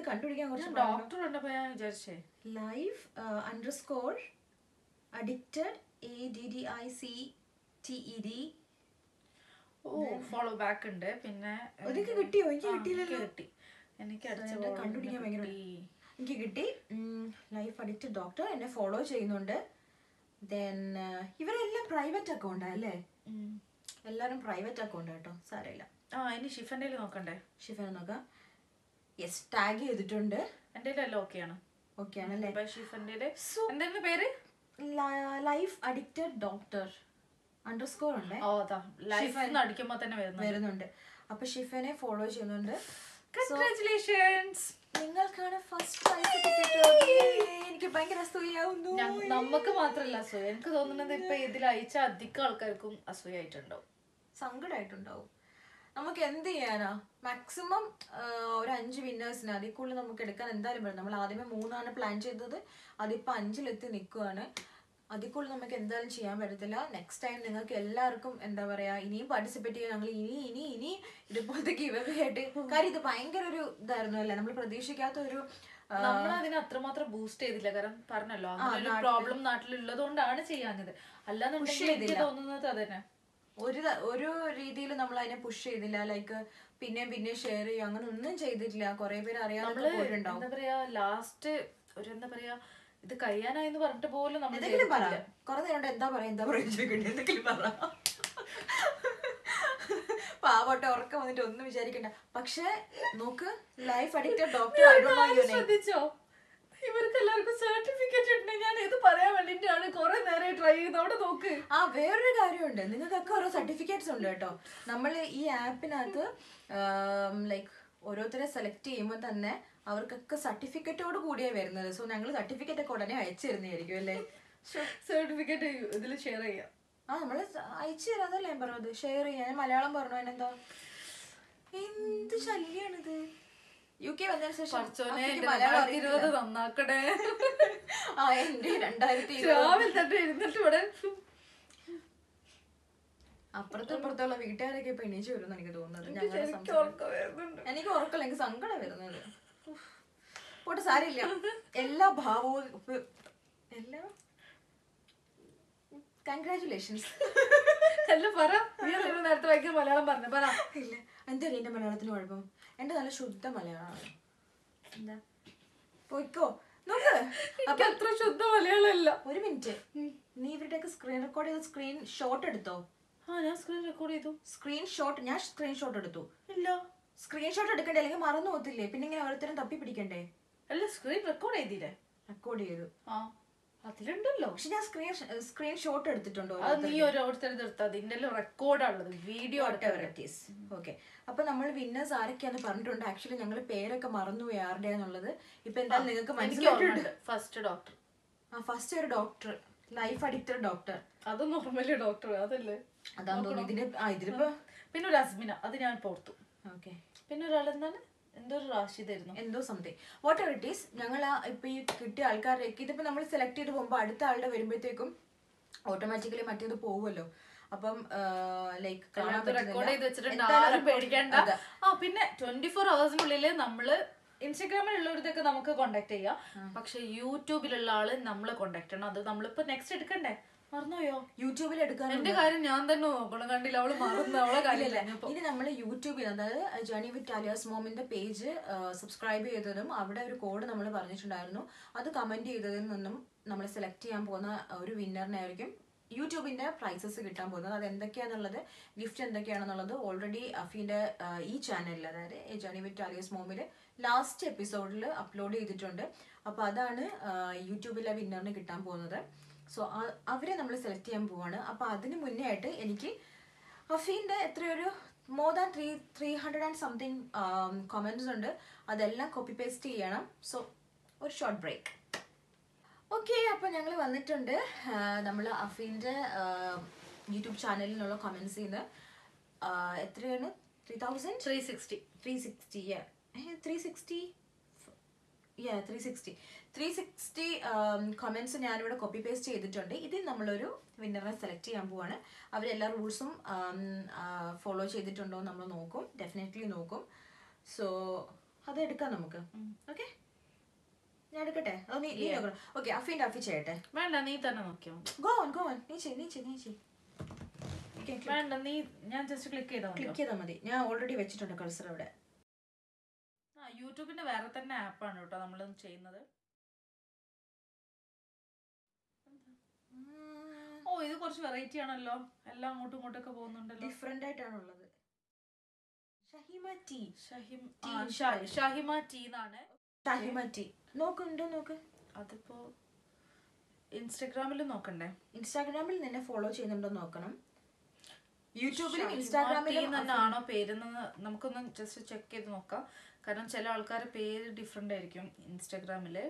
[SPEAKER 2] കണ്ടുപിടിക്കാൻ കുറച്ച്
[SPEAKER 1] ഡോക്ടർ കണ്ടപ്പോ ഞാൻ വിചാരിച്ചേ
[SPEAKER 2] life under score addicted A D D I C T E D
[SPEAKER 1] ഓ ഫോളോ ബാക്ക് ഉണ്ട് പിന്നെ
[SPEAKER 2] ഒരിക്കൽ കിട്ടിയോ എനിക്ക്
[SPEAKER 1] ആ,
[SPEAKER 2] കിട്ടിയില്ലല്ലോ
[SPEAKER 1] എനിക്ക് കിട്ടി എനിക്ക് അടിച്ച
[SPEAKER 2] എന്നെ
[SPEAKER 1] follow
[SPEAKER 2] കണ്ടുപിടിക്കാൻ
[SPEAKER 1] ഒന്ന്
[SPEAKER 2] ഭയങ്കര
[SPEAKER 1] കിട്ടി.
[SPEAKER 2] എനിക്ക് കിട്ടി ലൈഫ് അഡിക്റ്റഡ് ഡോക്ടർ എന്നെ ഫോളോ ചെയ്യുന്നുണ്ട് ദെൻ ഇവരെല്ലാം പ്രൈവറ്റ് അക്കൗണ്ടാ അല്ലേ
[SPEAKER 1] ഉം.
[SPEAKER 2] എല്ലാവരും പ്രൈവറ്റ് അക്കൗണ്ട് കേട്ടോ സാരമില്ല
[SPEAKER 1] ആ ഇനി ഷിഫന്റെ നോക്കണ്ടേ
[SPEAKER 2] ഷിഫന നോക്കാം യെസ് ടാഗ് ചെയ്തിട്ടുണ്ട്
[SPEAKER 1] എന്റെ എല്ലാം ഓക്കെയാണ്
[SPEAKER 2] ഓക്കെ ആണല്ലേ
[SPEAKER 1] ഷിഫന്റെ
[SPEAKER 2] So-
[SPEAKER 1] എന്തായിരുന്നു പേര്
[SPEAKER 2] life addicted doctor under score ഉണ്ട്
[SPEAKER 1] ഓ അതാ ലൈഫ് അടിക്കുമ്പോ തന്നെ വരുന്നു
[SPEAKER 2] വരുന്നുണ്ട് അപ്പൊ ഷിഫനെ ഫോളോ ചെയ്യുന്നുണ്ട്
[SPEAKER 1] കൺഗ്രാറ്റുലേഷൻസ്
[SPEAKER 2] നിങ്ങൾക്കാണ് ഫസ്റ്റ് പ്രൈസ് കിട്ടിയിട്ട് എനിക്ക് ഭയങ്കര അസൂയാവുന്നു
[SPEAKER 1] നമുക്ക് മാത്രല്ല അസൂയ എനിക്ക് തോന്നുന്നത് ഇപ്പൊ ഇതിൽ അയച്ച അധികം ആൾക്കാർക്കും അസൂയായിട്ടുണ്ടാവും
[SPEAKER 2] സങ്കടമായിട്ടുണ്ടാവും നമുക്ക് എന്ത് ചെയ്യാനാ മാക്സിമം ഒരു അഞ്ച് വിന്നേഴ്സിന് അതിൽ കൂടുതൽ നമുക്ക് എടുക്കാൻ എന്തായാലും പറ്റും നമ്മൾ ആദ്യമേ മൂന്നാണ് പ്ലാൻ ചെയ്തത് അതിപ്പോ അഞ്ചിലെത്തി നിൽക്കുവാണ് അതിൽ കൂടുതൽ നമുക്ക് എന്തായാലും ചെയ്യാൻ പറ്റത്തില്ല നെക്സ്റ്റ് ടൈം നിങ്ങൾക്ക് എല്ലാവർക്കും എന്താ പറയാ ഇനിയും പാർട്ടിസിപ്പേറ്റ് ചെയ്യാൻ ഞങ്ങൾ ഇനി ഇനി ഇനി ഇതുപോലത്തെ ഗിവ് ആയിട്ട് കാര്യം ഇത് ഭയങ്കര ഒരു ഇതായിരുന്നു അല്ലേ നമ്മൾ പ്രതീക്ഷിക്കാത്ത ഒരു ആ,
[SPEAKER 1] നമ്മൾ അതിനെ അത്രമാത്രം ബൂസ്റ്റ് ചെയ്തില്ല കാരണം പറഞ്ഞല്ലോ അങ്ങനെ ഒരു പ്രോബ്ലം നാട്ടിലുള്ളത് കൊണ്ടാണ് ചെയ്യാഞ്ഞത് അല്ലാന്നുണ്ടെങ്കിൽ എനിക്ക് തോന്നുന്നത് അതന്നെ
[SPEAKER 2] ഒരു ത- ഒരു രീതിയിൽ നമ്മൾ അതിനെ പുഷ് ചെയ്തില്ല ലൈക്ക് പിന്നെയും പിന്നെയും ഷെയർ ചെയ്യും അങ്ങനെ ഒന്നും ചെയ്തിട്ടില്ല കുറെ പേര് അറിയാതെ
[SPEAKER 1] നമ്മള്
[SPEAKER 2] പോയിട്ടുണ്ടാവും
[SPEAKER 1] എന്താ പറയാ ലാസ്റ്റ് ഒരു എന്താ പറയാ ഇത് കഴിയാനായി എന്ന് പറഞ്ഞിട്ട് പോലും നമ്മൾ
[SPEAKER 2] എന്തെങ്കിലും പറ കുറെ നേരം കൊണ്ട് എന്താ പറയാ എന്താ പറയാ ചോദിക്കണ്ടേ എന്തെങ്കിലും പറ പാവട്ടെ ഉറക്കം വന്നിട്ട് ഒന്നും വിചാരിക്കണ്ട പക്ഷെ നോക്ക് ലൈഫ് അഡിക്റ്റഡ് ഡോക്ടർ
[SPEAKER 1] ശ്രദ്ധിച്ചോ ഇവർക്ക് എല്ലാവർക്കും സർട്ടിഫിക്കറ്റ് ഉണ്ട് ഞാൻ ഇത് പറയാൻ വേണ്ടിട്ടാണ് കുറെ നേരം ട്രൈ ചെയ്ത് അവിടെ നോക്ക്
[SPEAKER 2] ആ വേറൊരു കാര്യമുണ്ട് നിങ്ങൾക്കൊക്കെ ഓരോ സർട്ടിഫിക്കറ്റ്സ് ഉണ്ട് കേട്ടോ നമ്മൾ ഈ ആപ്പിനകത്ത് ലൈക്ക് ഓരോരുത്തരെ സെലക്ട് ചെയ്യുമ്പോൾ തന്നെ അവർക്കൊക്കെ സർട്ടിഫിക്കറ്റോട് കൂടിയാണ് വരുന്നത് സോ ഞങ്ങൾ സർട്ടിഫിക്കറ്റ് ഒക്കെ ഉടനെ അയച്ചു തരുന്നതായിരിക്കും അല്ലേ
[SPEAKER 1] സർട്ടിഫിക്കറ്റ് ഇതിൽ ഷെയർ ചെയ്യാം
[SPEAKER 2] ആ നമ്മള് അയച്ചു തരാന്നല്ലേ ഞാൻ പറഞ്ഞത് ഷെയർ ചെയ്യാൻ ഞാൻ മലയാളം പറഞ്ഞു അതിനെന്താ എന്ത് ശല്യാണിത് യു കെ വന്നതിന് ശേഷം
[SPEAKER 1] പഠിച്ചോനെ
[SPEAKER 2] അഫിക്ക്
[SPEAKER 1] എന്റെ
[SPEAKER 2] മലയാളം
[SPEAKER 1] രണ്ടായിരത്തി
[SPEAKER 2] അറിയത്തില്ല.
[SPEAKER 1] ഇരുപത് നന്നാക്കണേ
[SPEAKER 2] ആ എന്റെ രണ്ടായിരത്തി ഇരുപത്
[SPEAKER 1] രാവിലെ തന്നെ ഇരുന്നിട്ട് ഇവിടെ
[SPEAKER 2] അപ്പുറത്തും ഇപ്പുറത്തുള്ള വീട്ടുകാരൊക്കെ ഇപ്പൊ എണീച്ചു വരുമെന്ന് എനിക്ക് തോന്നുന്നത്
[SPEAKER 1] എനിക്ക്
[SPEAKER 2] ഞങ്ങളുടെ
[SPEAKER 1] ശരിക്കും
[SPEAKER 2] സംസാരം
[SPEAKER 1] ഉറക്കം വരുന്നുണ്ട്
[SPEAKER 2] എനിക്ക് ഉറക്കല്ല എനിക്ക് സങ്കടം വരുന്നത് ഉഫ്. പോട്ടെ സാരില്ല എല്ലാ ഭാവവും ഇപ്പൊ- എല്ലാ കൺഗ്രാറ്റുലേഷൻസ്
[SPEAKER 1] അല്ല പറ നീ അല്ലേ നേരത്തെ ഭയങ്കര മലയാളം പറഞ്ഞു പറ
[SPEAKER 2] ഇല്ല എന്താ എന്റെ മലയാളത്തിന് കുഴപ്പം എന്റെ നല്ല ശുദ്ധ മലയാളമാണ് എന്താ പോയിക്കോ നോക്ക്
[SPEAKER 1] എനിക്ക് അത്ര ശുദ്ധ മലയാളം അല്ല
[SPEAKER 2] ഒരു മിനിറ്റ് നീ ഇവരുടെയൊക്കെ സ്ക്രീൻ റെക്കോർഡ് ചെയ്ത സ്ക്രീൻ ഷോട്ട് എടുത്തോ
[SPEAKER 1] ആ ഞാൻ സ്ക്രീൻ റെക്കോർഡ് ചെയ്തു
[SPEAKER 2] സ്ക്രീൻ ഷോട്ട് ഞാൻ സ്ക്രീൻ ഷോട്ട് എടുത്തു
[SPEAKER 1] ഇല്ല
[SPEAKER 2] സ്ക്രീൻ ഷോട്ട് എടുക്കണ്ടേ അല്ലെങ്കിൽ മറന്നു പോകത്തില്ലേ പിന്നെ ഇങ്ങനെ ഓരോരുത്തരും തപ്പി പിടിക്കണ്ടേ
[SPEAKER 1] അല്ല സ്ക്രീൻ റെക്കോർഡ് ചെയ്തില്ലേ
[SPEAKER 2] റെക്കോർഡ് ചെയ്തു
[SPEAKER 1] ആ അതിലുണ്ടല്ലോ
[SPEAKER 2] പക്ഷെ ഞാൻ സ്ക്രീൻ സ്ക്രീൻ ഷോട്ട് എടുത്തിട്ടുണ്ടോ
[SPEAKER 1] അത് നീ ഓരോരുത്തരുടെ എടുത്താൽ അതിന്റെ റെക്കോർഡാണുള്ളത് വീഡിയോ
[SPEAKER 2] ഓക്കെ അപ്പൊ നമ്മൾ വിന്നേഴ്സ് ആരൊക്കെയാന്ന് പറഞ്ഞിട്ടുണ്ട് ആക്ച്വലി ഞങ്ങൾ പേരൊക്കെ മറന്നുപോയി ആരുടെയാന്നുള്ളത് ഇപ്പൊ എന്തായാലും നിങ്ങൾക്ക്
[SPEAKER 1] എനിക്ക്
[SPEAKER 2] മനസ്സിലായിട്ടുണ്ട്
[SPEAKER 1] ഓർമ്മയുണ്ട് ഫസ്റ്റ് ഡോക്ടർ
[SPEAKER 2] ആ ഫസ്റ്റ് ഒരു ഡോക്ടർ ലൈഫ് അഡിക്റ്റഡ് ഡോക്ടർ
[SPEAKER 1] അത് നോർമലി ഡോക്ടർ അതല്ലേ
[SPEAKER 2] അതാന്ന് തോന്നുന്നു ഇതിന് ആ ഇതിലിപ്പോ
[SPEAKER 1] പിന്നെ ഒരു അസ്മിന അത് ഞാൻ പോർത്തു
[SPEAKER 2] ഓക്കെ
[SPEAKER 1] പിന്നെ ഒരാൾ എന്താണ് എന്തോ ഒരു റാഷിദായിരുന്നു
[SPEAKER 2] എന്തോ something whatever it is ഞങ്ങൾ ആ ഇപ്പൊ ഈ കിട്ടിയ ആൾക്കാരൊക്കെ ഇതിപ്പോ നമ്മൾ സെലക്ട് ചെയ്ത് പോകുമ്പോൾ അടുത്ത ആളുടെ വരുമ്പോഴത്തേക്കും ഓട്ടോമാറ്റിക്കലി മറ്റേത് പോവുമല്ലോ അപ്പം ലൈക്ക് കാണാൻ
[SPEAKER 1] റെക്കോർഡ് ചെയ്ത് വെച്ചിട്ടുണ്ട്
[SPEAKER 2] എന്തായാലും
[SPEAKER 1] ആരും
[SPEAKER 2] record-
[SPEAKER 1] പേടിക്കണ്ട
[SPEAKER 2] അതെ.
[SPEAKER 1] ആ പിന്നെ ട്വന്റി ഫോർ അവേഴ്സിനുള്ളിൽ നമ്മള് ഇൻസ്റ്റാഗ്രാമിൽ ഉള്ളവരതൊക്കെ നമുക്ക് കോണ്ടാക്ട് ചെയ്യാം പക്ഷെ യൂട്യൂബിലുള്ള ആള് നമ്മളെ കോണ്ടാക്ട് ചെയ്യണം അത് നമ്മളിപ്പോ നെക്സ്റ്റ് എടുക്കണ്ടേ മറന്നുപോയോ
[SPEAKER 2] യൂട്യൂബിൽ എടുക്കാൻ
[SPEAKER 1] എന്റെ കാര്യം ഞാൻ തന്നെ നോക്കണം കണ്ടില്ല അവള് മറന്നു അവളെ കാര്യമില്ല
[SPEAKER 2] ഇനി നമ്മൾ യൂട്യൂബിൽ അതായത് ജേണി വിത്ത് ടാലിയാസ് മോമിന്റെ പേജ് സബ്സ്ക്രൈബ് ചെയ്തതും അവിടെ ഒരു കോഡ് നമ്മൾ പറഞ്ഞിട്ടുണ്ടായിരുന്നു അത് കമന്റ് ചെയ്തതിൽ നിന്നും നമ്മൾ സെലക്ട് ചെയ്യാൻ പോകുന്ന ഒരു വിന്നറിനായിരിക്കും യൂട്യൂബിന്റെ പ്രൈസസ് കിട്ടാൻ പോകുന്നത് അത് എന്തൊക്കെയാണെന്നുള്ളത് ഗിഫ്റ്റ് എന്തൊക്കെയാണെന്നുള്ളത് ഓൾറെഡി അഫീന്റെ ആ, ഈ ചാനലിൽ അതായത് ജേണി വിത്ത് ടാലിയാസ് മോമിൽ ലാസ്റ്റ് എപ്പിസോഡിൽ അപ്ലോഡ് ചെയ്തിട്ടുണ്ട് അപ്പോൾ അതാണ് ആ, യൂട്യൂബിലെ വിന്നറിന് കിട്ടാൻ പോകുന്നത് സോ അവരെ നമ്മൾ സെലക്ട് ചെയ്യാൻ പോവാണ് അപ്പോൾ അതിന് മുന്നേ ആയിട്ട് എനിക്ക് അഫീൻ്റെ എത്രയൊരു more than three three hundred and something comments ഉണ്ട് അതെല്ലാം കോപ്പി പേസ്റ്റ് ചെയ്യണം സോ ഒരു ഷോർട്ട് ബ്രേക്ക് ഓക്കെ അപ്പോൾ ഞങ്ങൾ വന്നിട്ടുണ്ട് നമ്മൾ അഫീൻ്റെ യൂട്യൂബ് ചാനലിൽ നിന്നുള്ള കമൻസ് നിന്ന് എത്രയാണ് three thousand
[SPEAKER 1] three sixty
[SPEAKER 2] three sixty three sixty yeah three sixty three sixty comments ഞാനിവിടെ കോപ്പി പേസ്റ്റ് ചെയ്തിട്ടുണ്ട് ഇതിൽ നമ്മളൊരു വിന്നറിനെ സെലക്ട് ചെയ്യാൻ പോവാണ് അവരെല്ലാ റൂൾസും ഫോളോ ചെയ്തിട്ടുണ്ടോ എന്ന് നമ്മൾ നോക്കും ഡെഫിനറ്റ്ലി നോക്കും സോ അത് എടുക്കാം നമുക്ക് ഓക്കെ ഞാൻ എടുക്കട്ടെ അതോ നീ നീ നോക്കണം ഓക്കെ അഫീൻ്റെ അഫി ചെയ്യട്ടെ
[SPEAKER 1] വേണ്ട നീ തന്നെ നോക്കിയോ
[SPEAKER 2] ഗോ ഓൺ ഗോ ഓൺ നീ ചെയ് നീ ചെയ് നീ ചെയ് ഓക്കെ
[SPEAKER 1] വേണ്ട നീ ഞാൻ ജസ്റ്റ് ക്ലിക്ക് ചെയ്താൽ മതിയോ
[SPEAKER 2] ക്ലിക്ക് ചെയ്താൽ മതി ഞാൻ ഓൾറെഡി വെച്ചിട്ടുണ്ട് കൾസർ അവിടെ
[SPEAKER 1] ആ യൂട്യൂബിന്റെ വേറെ തന്നെ ആപ്പാണ് കേട്ടോ നമ്മൾ ചെയ്യുന്നത് ഓ ഇത് കുറച്ച് വെറൈറ്റി ആണല്ലോ എല്ലാം അങ്ങോട്ടും ഇങ്ങോട്ടൊക്കെ പോകുന്നുണ്ടല്ലോ
[SPEAKER 2] ഡിഫറെന്റ് ആയിട്ടാണുള്ളത് ഷഹിമ ടീ
[SPEAKER 1] ഷഹിം
[SPEAKER 2] Tea
[SPEAKER 1] ആ,
[SPEAKER 2] in
[SPEAKER 1] ഷ-
[SPEAKER 2] Thai.
[SPEAKER 1] ഷഹിമ ടീ എന്നാണ്
[SPEAKER 2] ഷഹിമ ടീ നോക്കുന്നുണ്ടോ നോക്ക്
[SPEAKER 1] അതിപ്പോ ഇൻസ്റ്റഗ്രാമിൽ നോക്കണ്ടേ
[SPEAKER 2] ഇൻസ്റ്റാഗ്രാമിൽ നിന്നെ ഫോളോ ചെയ്യുന്നുണ്ടോ നോക്കണം യൂട്യൂബിലും
[SPEAKER 1] ഷഹിമ
[SPEAKER 2] ഇൻസ്റ്റാഗ്രാമിലും
[SPEAKER 1] ടീ തന്നെയാണോ പേരെന്ന് നമുക്കൊന്ന് ജസ്റ്റ് ചെക്ക് ചെയ്ത് നോക്കാം കാരണം ചില ആൾക്കാരുടെ പേര് ഡിഫറെന്റ് ആയിരിക്കും ഇൻസ്റ്റഗ്രാമില്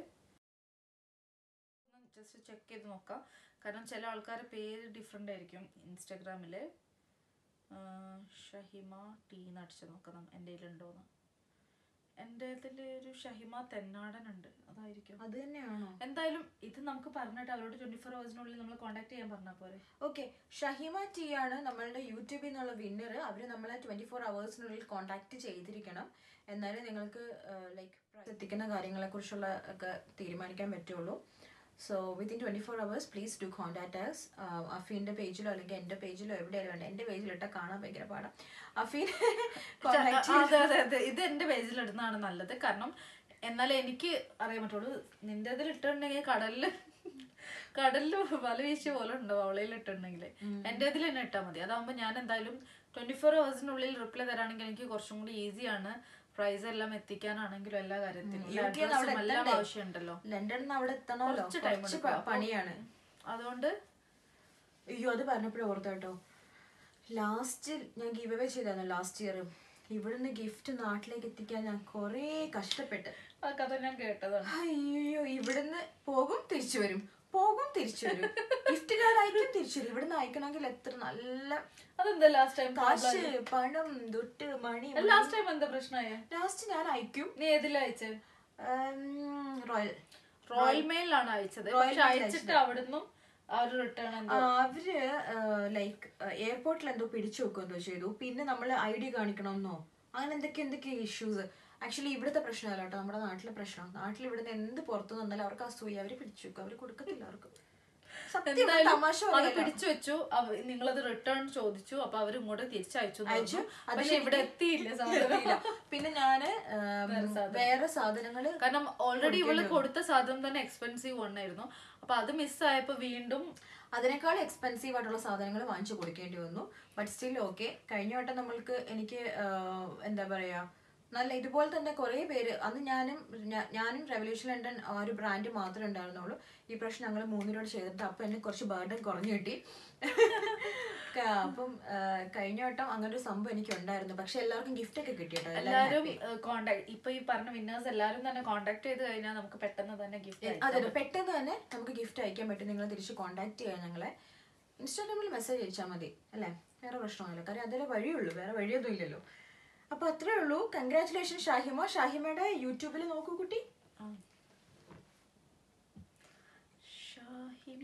[SPEAKER 1] ജസ്റ്റ് ചെക്ക് ചെയ്ത് നോക്കാം കാരണം ചില ആൾക്കാരുടെ പേര് ഡിഫറെന്റ് ആയിരിക്കും ഇൻസ്റ്റഗ്രാമില് ആ, ഷഹിമ ടീ എന്ന് അടിച്ച് നോക്കണം എൻ്റെ കയ്യിലുണ്ടോന്ന് എൻ്റെ ഇതിൽ ഒരു ഷഹിമ തെന്നാടൻ ഉണ്ട് അതായിരിക്കും
[SPEAKER 2] അത് തന്നെയാണോ
[SPEAKER 1] എന്തായാലും ഇത് നമുക്ക് പറഞ്ഞിട്ട് അവരോട് ട്വന്റി ഫോർ അവേഴ്സിനുള്ളിൽ നമ്മൾ കോൺടാക്ട് ചെയ്യാൻ പറഞ്ഞാൽ പോരെ
[SPEAKER 2] ഓക്കെ ഷഹിമ ടീ ആണ് നമ്മളുടെ യൂട്യൂബിൽ നിന്നുള്ള വിന്നർ അവർ നമ്മളെ ട്വന്റി ഫോർ അവേഴ്സിനുള്ളിൽ കോൺടാക്ട് ചെയ്തിരിക്കണം എന്നാലേ നിങ്ങൾക്ക് ലൈക്ക് എത്തിക്കുന്ന കാര്യങ്ങളെ കുറിച്ചുള്ള ഒക്കെ തീരുമാനിക്കാൻ പറ്റുള്ളൂ so within twenty four hours please do contact us അഫീൻ്റെ പേജിലോ അല്ലെങ്കിൽ എൻ്റെ പേജിലോ എവിടെയായാലും വേണ്ട എൻ്റെ പേജിലിട്ടാൽ കാണാൻ ഭയങ്കര പാടാം അഫീൻ കോൺടാക്ട്
[SPEAKER 1] അതെ അതെ അതെ ഇത് എന്റെ പേജിൽ ഇടുന്നതാണ് നല്ലത് കാരണം എന്നാലേ എനിക്ക് അറിയാൻ പറ്റുള്ളൂ നിന്റെ ഇതിൽ ഇട്ടിട്ടുണ്ടെങ്കിൽ കടലില് കടലില് വല വീശിയ പോലെ ഉണ്ടാവും അവളയിൽ ഇട്ടിട്ടുണ്ടെങ്കിൽ എന്റെ ഇതിൽ തന്നെ ഇട്ടാൽ മതി അതാവുമ്പോൾ ഞാൻ എന്തായാലും ട്വന്റി ഫോർ അവേഴ്സിനുള്ളിൽ റിപ്ലൈ തരാണെങ്കിൽ എനിക്ക് കുറച്ചും കൂടി ഈസിയാണ് പ്രൈസ് എല്ലാം എത്തിക്കാനാണെങ്കിലും എല്ലാ കാര്യത്തിനും എല്ലാ
[SPEAKER 2] UK ന്ന് അവിടെ
[SPEAKER 1] address ഉം എല്ലാം
[SPEAKER 2] എത്തണ്ടേ?
[SPEAKER 1] ആവശ്യമുണ്ടല്ലോ
[SPEAKER 2] ലണ്ടനിൽ നിന്ന് അവിടെ എത്തണമല്ലോ
[SPEAKER 1] കുറച്ച് time
[SPEAKER 2] കുറച്ച്
[SPEAKER 1] എടുക്കും.
[SPEAKER 2] പ- പണിയാണ്
[SPEAKER 1] അതുകൊണ്ട്
[SPEAKER 2] അയ്യോ അത് പറഞ്ഞപ്പോഴും ഓർത്ത കേട്ടോ ലാസ്റ്റ് ഞാൻ ഗീവ് അവേ ചെയ്തായിരുന്നു ലാസ്റ്റ് ഇയർ ഇവിടുന്ന് ഗിഫ്റ്റ് നാട്ടിലേക്ക് എത്തിക്കാൻ ഞാൻ കുറേ കഷ്ടപ്പെട്ട്
[SPEAKER 1] ആ കഥ ഞാൻ കേട്ടതാണ്
[SPEAKER 2] അയ്യോ ഇവിടുന്ന് പോകും തിരിച്ചു വരും പോകും തിരിച്ചു വരും ഗിഫ്റ്റ് കാർഡ് അയക്കും തിരിച്ചു വരും ഇവിടുന്ന് അയക്കണമെങ്കിൽ എത്ര നല്ല
[SPEAKER 1] അതെന്താ ലാസ്റ്റ് ടൈം
[SPEAKER 2] കാശ് പണം ദുട്ട് മണി
[SPEAKER 1] ലാസ്റ്റ് ടൈം എന്താ പ്രശ്നമായ
[SPEAKER 2] ലാസ്റ്റ് ഞാൻ അയക്കും
[SPEAKER 1] നീ ഏതിലാ അയച്ചത്
[SPEAKER 2] റോയൽ
[SPEAKER 1] റോയൽ മെയിലാണ് അയച്ചത്
[SPEAKER 2] Royal
[SPEAKER 1] പക്ഷെ
[SPEAKER 2] Mail
[SPEAKER 1] അയച്ചിട്ട് അവിടുന്ന് അവർ റിട്ടേൺ എന്തോ
[SPEAKER 2] അവര് ലൈക്ക് എയർപോർട്ടിൽ എന്തോ പിടിച്ചു വെക്കുക എന്തോ ചെയ്തു പിന്നെ നമ്മൾ ഐ ഡി കാണിക്കണമെന്നോ അങ്ങനെ എന്തൊക്കെ എന്തൊക്കെ ഇഷ്യൂസ് ആക്ച്വലി ഇവിടുത്തെ പ്രശ്നമല്ല കേട്ടോ നമ്മുടെ നാട്ടിലെ പ്രശ്നം നാട്ടിൽ ഇവിടുന്ന് എന്ത് പുറത്തു വന്നാലും അവർക്ക് അസൂയ അവര് പിടിച്ചു വെക്കും അവര് കൊടുക്കത്തില്ല അവർക്ക് സത്യം ഇത്
[SPEAKER 1] എന്തായാലും
[SPEAKER 2] തമാശ
[SPEAKER 1] അത്
[SPEAKER 2] പറയല്ല.
[SPEAKER 1] പിടിച്ചു വെച്ചു അവ- നിങ്ങളത് റിട്ടേൺ ചോദിച്ചു അപ്പൊ അവർ ഇങ്ങോട്ട് തിരിച്ചയച്ചു എന്ന്
[SPEAKER 2] അയച്ചു.
[SPEAKER 1] പറഞ്ഞു.
[SPEAKER 2] അത്
[SPEAKER 1] പക്ഷെ ഇവിടെ
[SPEAKER 2] ശരിക്കും
[SPEAKER 1] എത്തിയില്ല സാധനം
[SPEAKER 2] ഇല്ല. പിന്നെ ഞാന് ഉം, വേറെ സാധനങ്ങള്
[SPEAKER 1] കാരണം ഓൾറെഡി ഇവള് കൊടുത്ത സാധനം തന്നെ എക്സ്പെൻസീവ് വണ്ണായിരുന്നു അപ്പൊ അത് മിസ്സായപ്പോ വീണ്ടും
[SPEAKER 2] അതിനേക്കാൾ എക്സ്പെൻസീവ് ആയിട്ടുള്ള സാധനങ്ങൾ വാങ്ങിച്ചു കൊടുക്കേണ്ടി വന്നു ബട്ട് സ്റ്റിൽ ഓക്കെ കഴിഞ്ഞ വട്ടം നമ്മൾക്ക് എനിക്ക് ആഹ്, എന്താ പറയാ നല്ല ഇതുപോലെ തന്നെ കുറേ പേര് അന്ന് ഞാനും ഞാ- ഞാനും റെവല്യൂഷൻ ലണ്ടൻ ആ ഒരു ബ്രാൻഡ് മാത്രമേ ഉണ്ടായിരുന്നുള്ളൂ ഈ പ്രശ്നം ഞങ്ങൾ മൂന്നിനോട് ചെയ്തിട്ട് അപ്പം എന്നെ കുറച്ച് ബർഡൻ കുറഞ്ഞു കിട്ടി ക- അപ്പം ആഹ്, കഴിഞ്ഞ വട്ടം അങ്ങനെ ഒരു സംഭവം എനിക്ക് ഉണ്ടായിരുന്നു പക്ഷെ എല്ലാവർക്കും ഗിഫ്റ്റ് ഒക്കെ കിട്ടി കേട്ടോ എല്ലാവരും
[SPEAKER 1] എല്ലാരും കോണ്ടാക്ട് ഇപ്പൊ ഈ പറഞ്ഞ വിന്നേഴ്സ് എല്ലാരും തന്നെ കോണ്ടാക്ട് ചെയ്ത് കഴിഞ്ഞാൽ നമുക്ക് പെട്ടെന്ന് തന്നെ ഗിഫ്റ്റ്
[SPEAKER 2] അതെ അതെ പെട്ടെന്ന് തന്നെ നമുക്ക് ഗിഫ്റ്റ് അയക്കാൻ പറ്റും നിങ്ങൾ തിരിച്ച് കോൺടാക്ട് ചെയ്യാം ഞങ്ങളെ ഇൻസ്റ്റാഗ്രാമിൽ മെസ്സേജ് അയച്ചാൽ മതി അല്ലേ വേറെ പ്രശ്നമൊന്നുമില്ല കാര്യം അതേ വഴിയുള്ളൂ വേറെ വഴിയൊന്നും ഇല്ലല്ലോ അപ്പൊ അത്രേ ഉള്ളൂ കൺഗ്രാറ്റുലേഷൻ ഷാഹിമ ഷാഹിമയുടെ യൂട്യൂബിൽ നോക്കൂ കുട്ടി
[SPEAKER 1] ഷാഹിമ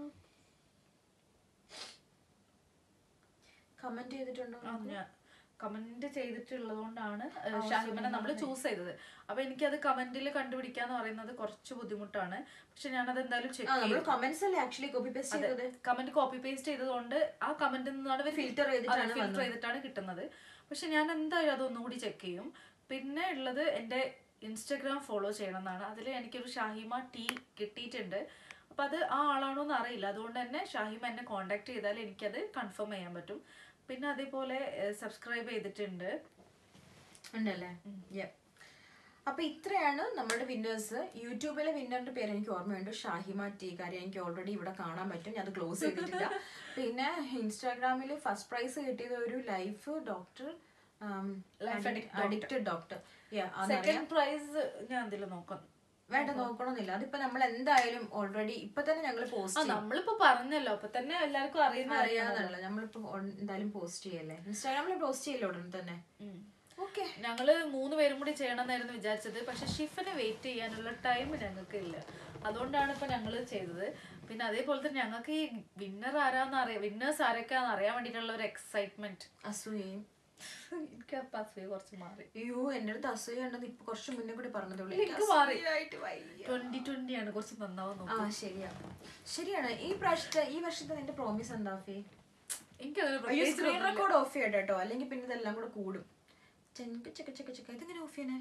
[SPEAKER 2] കമന്റ് ചെയ്തിട്ടുണ്ടോ
[SPEAKER 1] ആ, ഞാൻ കമന്റ് ചെയ്തിട്ടുള്ളത് കൊണ്ടാണ് ഷാഹിമനെ നമ്മൾ ചൂസ് ചെയ്തത് അപ്പൊ എനിക്കത് കമന്റിൽ കണ്ടുപിടിക്കാന്ന് പറയുന്നത് കുറച്ച് ബുദ്ധിമുട്ടാണ് പക്ഷെ ഞാനത് എന്തായാലും
[SPEAKER 2] ആ
[SPEAKER 1] ചെക്ക്
[SPEAKER 2] നമ്മൾ
[SPEAKER 1] ചെയ്യും
[SPEAKER 2] കമന്റ്സ് അല്ലേ ആക്ച്വലി കോപ്പി പേസ്റ്റ് ചെയ്തത്
[SPEAKER 1] കമന്റ് കോപ്പി പേസ്റ്റ് ചെയ്തതുകൊണ്ട് ആ കമന്റിൽ നിന്നാണ്
[SPEAKER 2] Filter ചെയ്തിട്ടാണ്
[SPEAKER 1] ഫിൽറ്റർ ചെയ്തിട്ടാണ് കിട്ടുന്നത് പക്ഷെ ഞാൻ എന്തായാലും അത് ഒന്നുകൂടി ചെക്ക് ചെയ്യും പിന്നെ ഉള്ളത് എൻ്റെ ഇൻസ്റ്റഗ്രാം ഫോളോ ചെയ്യണം എന്നാണ് അതിൽ എനിക്കൊരു ഷാഹിമ ടീ കിട്ടിയിട്ടുണ്ട് അപ്പൊ അത് ആ ആളാണോ എന്ന് അറിയില്ല അതുകൊണ്ട് തന്നെ ഷാഹിമ എന്നെ കോണ്ടാക്ട് ചെയ്താൽ എനിക്കത് കൺഫേം ചെയ്യാൻ പറ്റും പിന്നെ അതേപോലെ സബ്സ്ക്രൈബ് ചെയ്തിട്ടുണ്ട്
[SPEAKER 2] ഉണ്ടല്ലേ Yep. അപ്പൊ ഇത്രയാണ് നമ്മുടെ വിന്നേഴ്സ് യൂട്യൂബിലെ വിന്നറിന്റെ പേര് എനിക്ക് ഓർമ്മയുണ്ട് ഷാഹിമ ടി കാര്യം എനിക്ക് ഓൾറെഡി ഇവിടെ കാണാൻ പറ്റും ഞാൻ അത് ക്ലോസ് ചെയ്തിട്ടില്ല പിന്നെ ഇൻസ്റ്റാഗ്രാമിൽ ഫസ്റ്റ് പ്രൈസ് കിട്ടിയത് ഒരു life doctor
[SPEAKER 1] Life Addict
[SPEAKER 2] addicted doctor
[SPEAKER 1] second prize ഞാൻ അതിൽ നോക്കാം
[SPEAKER 2] വേണ്ട നോക്കണമെന്നില്ല അതിപ്പോ നമ്മൾ എന്തായാലും ഓൾറെഡി ഇപ്പൊ തന്നെ ഞങ്ങൾ
[SPEAKER 1] ആ
[SPEAKER 2] പോസ്റ്റ്
[SPEAKER 1] നമ്മളിപ്പോ പറഞ്ഞല്ലോ അപ്പൊ തന്നെ എല്ലാവർക്കും അറിയുന്ന
[SPEAKER 2] അറിയാന്നല്ല നമ്മളിപ്പോ on- എന്തായാലും പോസ്റ്റ് ചെയ്യല്ലേ ഇൻസ്റ്റാഗ്രാമിൽ പോസ്റ്റ് ചെയ്യല്ലോ ഉടനെ തന്നെ
[SPEAKER 1] ഉം.
[SPEAKER 2] ഓക്കെ
[SPEAKER 1] ഞങ്ങള് മൂന്ന് പേരും കൂടി ചെയ്യണമെന്നായിരുന്നു വിചാരിച്ചത് പക്ഷെ ഷിഫിനെ വെയിറ്റ് ചെയ്യാനുള്ള ടൈം ഞങ്ങൾക്ക് ഇല്ല അതുകൊണ്ടാണ് ഇപ്പൊ ഞങ്ങൾ ചെയ്തത് പിന്നെ അതേപോലെ തന്നെ ഞങ്ങൾക്ക് ഈ വിന്നർ ആരാന്ന് അറിയാം വിന്നേഴ്സ് ആരൊക്കെയാന്ന് അറിയാൻ വേണ്ടിയിട്ടുള്ള ഒരു എക്സൈറ്റ്മെന്റ്
[SPEAKER 2] അസൂയയും
[SPEAKER 1] എനിക്ക് അപ്പൊ അസൂയ കുറച്ച് മാറി
[SPEAKER 2] അയ്യോ എന്റെ അടുത്ത് അസൂയ ഉണ്ടെന്ന് ഇപ്പൊ കുറച്ച് മുന്നേ കൂടി പറഞ്ഞതുള്ളൂ
[SPEAKER 1] എനിക്ക് മാറി
[SPEAKER 2] അസൂയായിട്ട് വയ്യ.
[SPEAKER 1] ട്വന്റി ട്വന്റി ആണ് കുറച്ച് നന്നാവാൻ
[SPEAKER 2] ആ
[SPEAKER 1] നോക്കും
[SPEAKER 2] ശരിയാ ശരിയാണ് ഈ പ്രാവശ്യത്തെ ഈ വർഷത്തെ നിന്റെ പ്രോമിസ് എന്താ ഫീ
[SPEAKER 1] എനിക്കതിന്
[SPEAKER 2] അയ്യോ
[SPEAKER 1] പ്രത്യേകിച്ച്
[SPEAKER 2] സ്ക്രീൻ റെക്കോർഡ് ഓഫ് ചെയ്യട്ടെ കേട്ടോ അല്ലെങ്കിൽ പിന്നെ ഇതെല്ലാം കൂടെ കൂടും ചെങ്ക ചെക്ക ചെക്ക ചെക്ക ഇതെങ്ങനെ ഓഫ് ചെയ്യണേ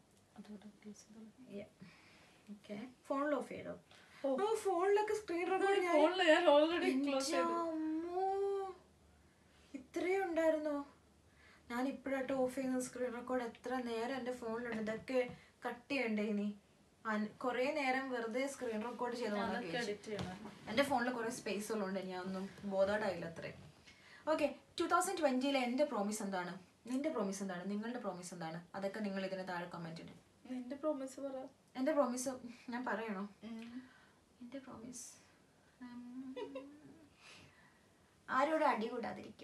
[SPEAKER 2] ഓക്കെ ഫോണിൽ ഓഫ് ചെയ്തോ ഓ ഫോണിലൊക്കെ സ്ക്രീൻ റെക്കോർഡ് ഞാൻ
[SPEAKER 1] ഫോണില് ഞാൻ ഓൾറെഡി ക്ലോസ് ചെയ്തു
[SPEAKER 2] അമ്മോ. ഇത്രയും ഉണ്ടായിരുന്നോ ഞാൻ ഇപ്പോഴായിട്ട് ഓഫ് ചെയ്യുന്ന സ്ക്രീൻ റെക്കോർഡ് എത്ര നേരം എൻ്റെ ഫോണിലുണ്ട് ഇതൊക്കെ കട്ട് ചെയ്യണ്ടേ ഇനി കുറേ നേരം വെറുതെ സ്ക്രീൻ റെക്കോർഡ്
[SPEAKER 1] അതൊക്കെ
[SPEAKER 2] ചെയ്തോളാം
[SPEAKER 1] എഡിറ്റ് ചെയ്യണം
[SPEAKER 2] എൻ്റെ ഫോണിൽ കുറേ സ്പേസ് ഉള്ളതുകൊണ്ട് ഞാൻ ഒന്നും ബോധോടായില്ല അത്രേ ഓക്കെ ടൂ തൗസൻഡ് ട്വൻറ്റിയിലെ എൻ്റെ പ്രോമിസ് എന്താണ് നിന്റെ പ്രോമിസ് എന്താണ് നിങ്ങളുടെ പ്രോമിസ് എന്താണ് അതൊക്കെ നിങ്ങൾ ഇതിന് താഴെ കമൻറ്റ് ഇടും
[SPEAKER 1] നിന്റെ പ്രോമിസ് പറ
[SPEAKER 2] എൻ്റെ പ്രോമിസ് ഞാൻ പറയണോ
[SPEAKER 1] ഉം.
[SPEAKER 2] എൻ്റെ പ്രോമിസ് ആരോടും അടി കൂടാതിരിക്കുക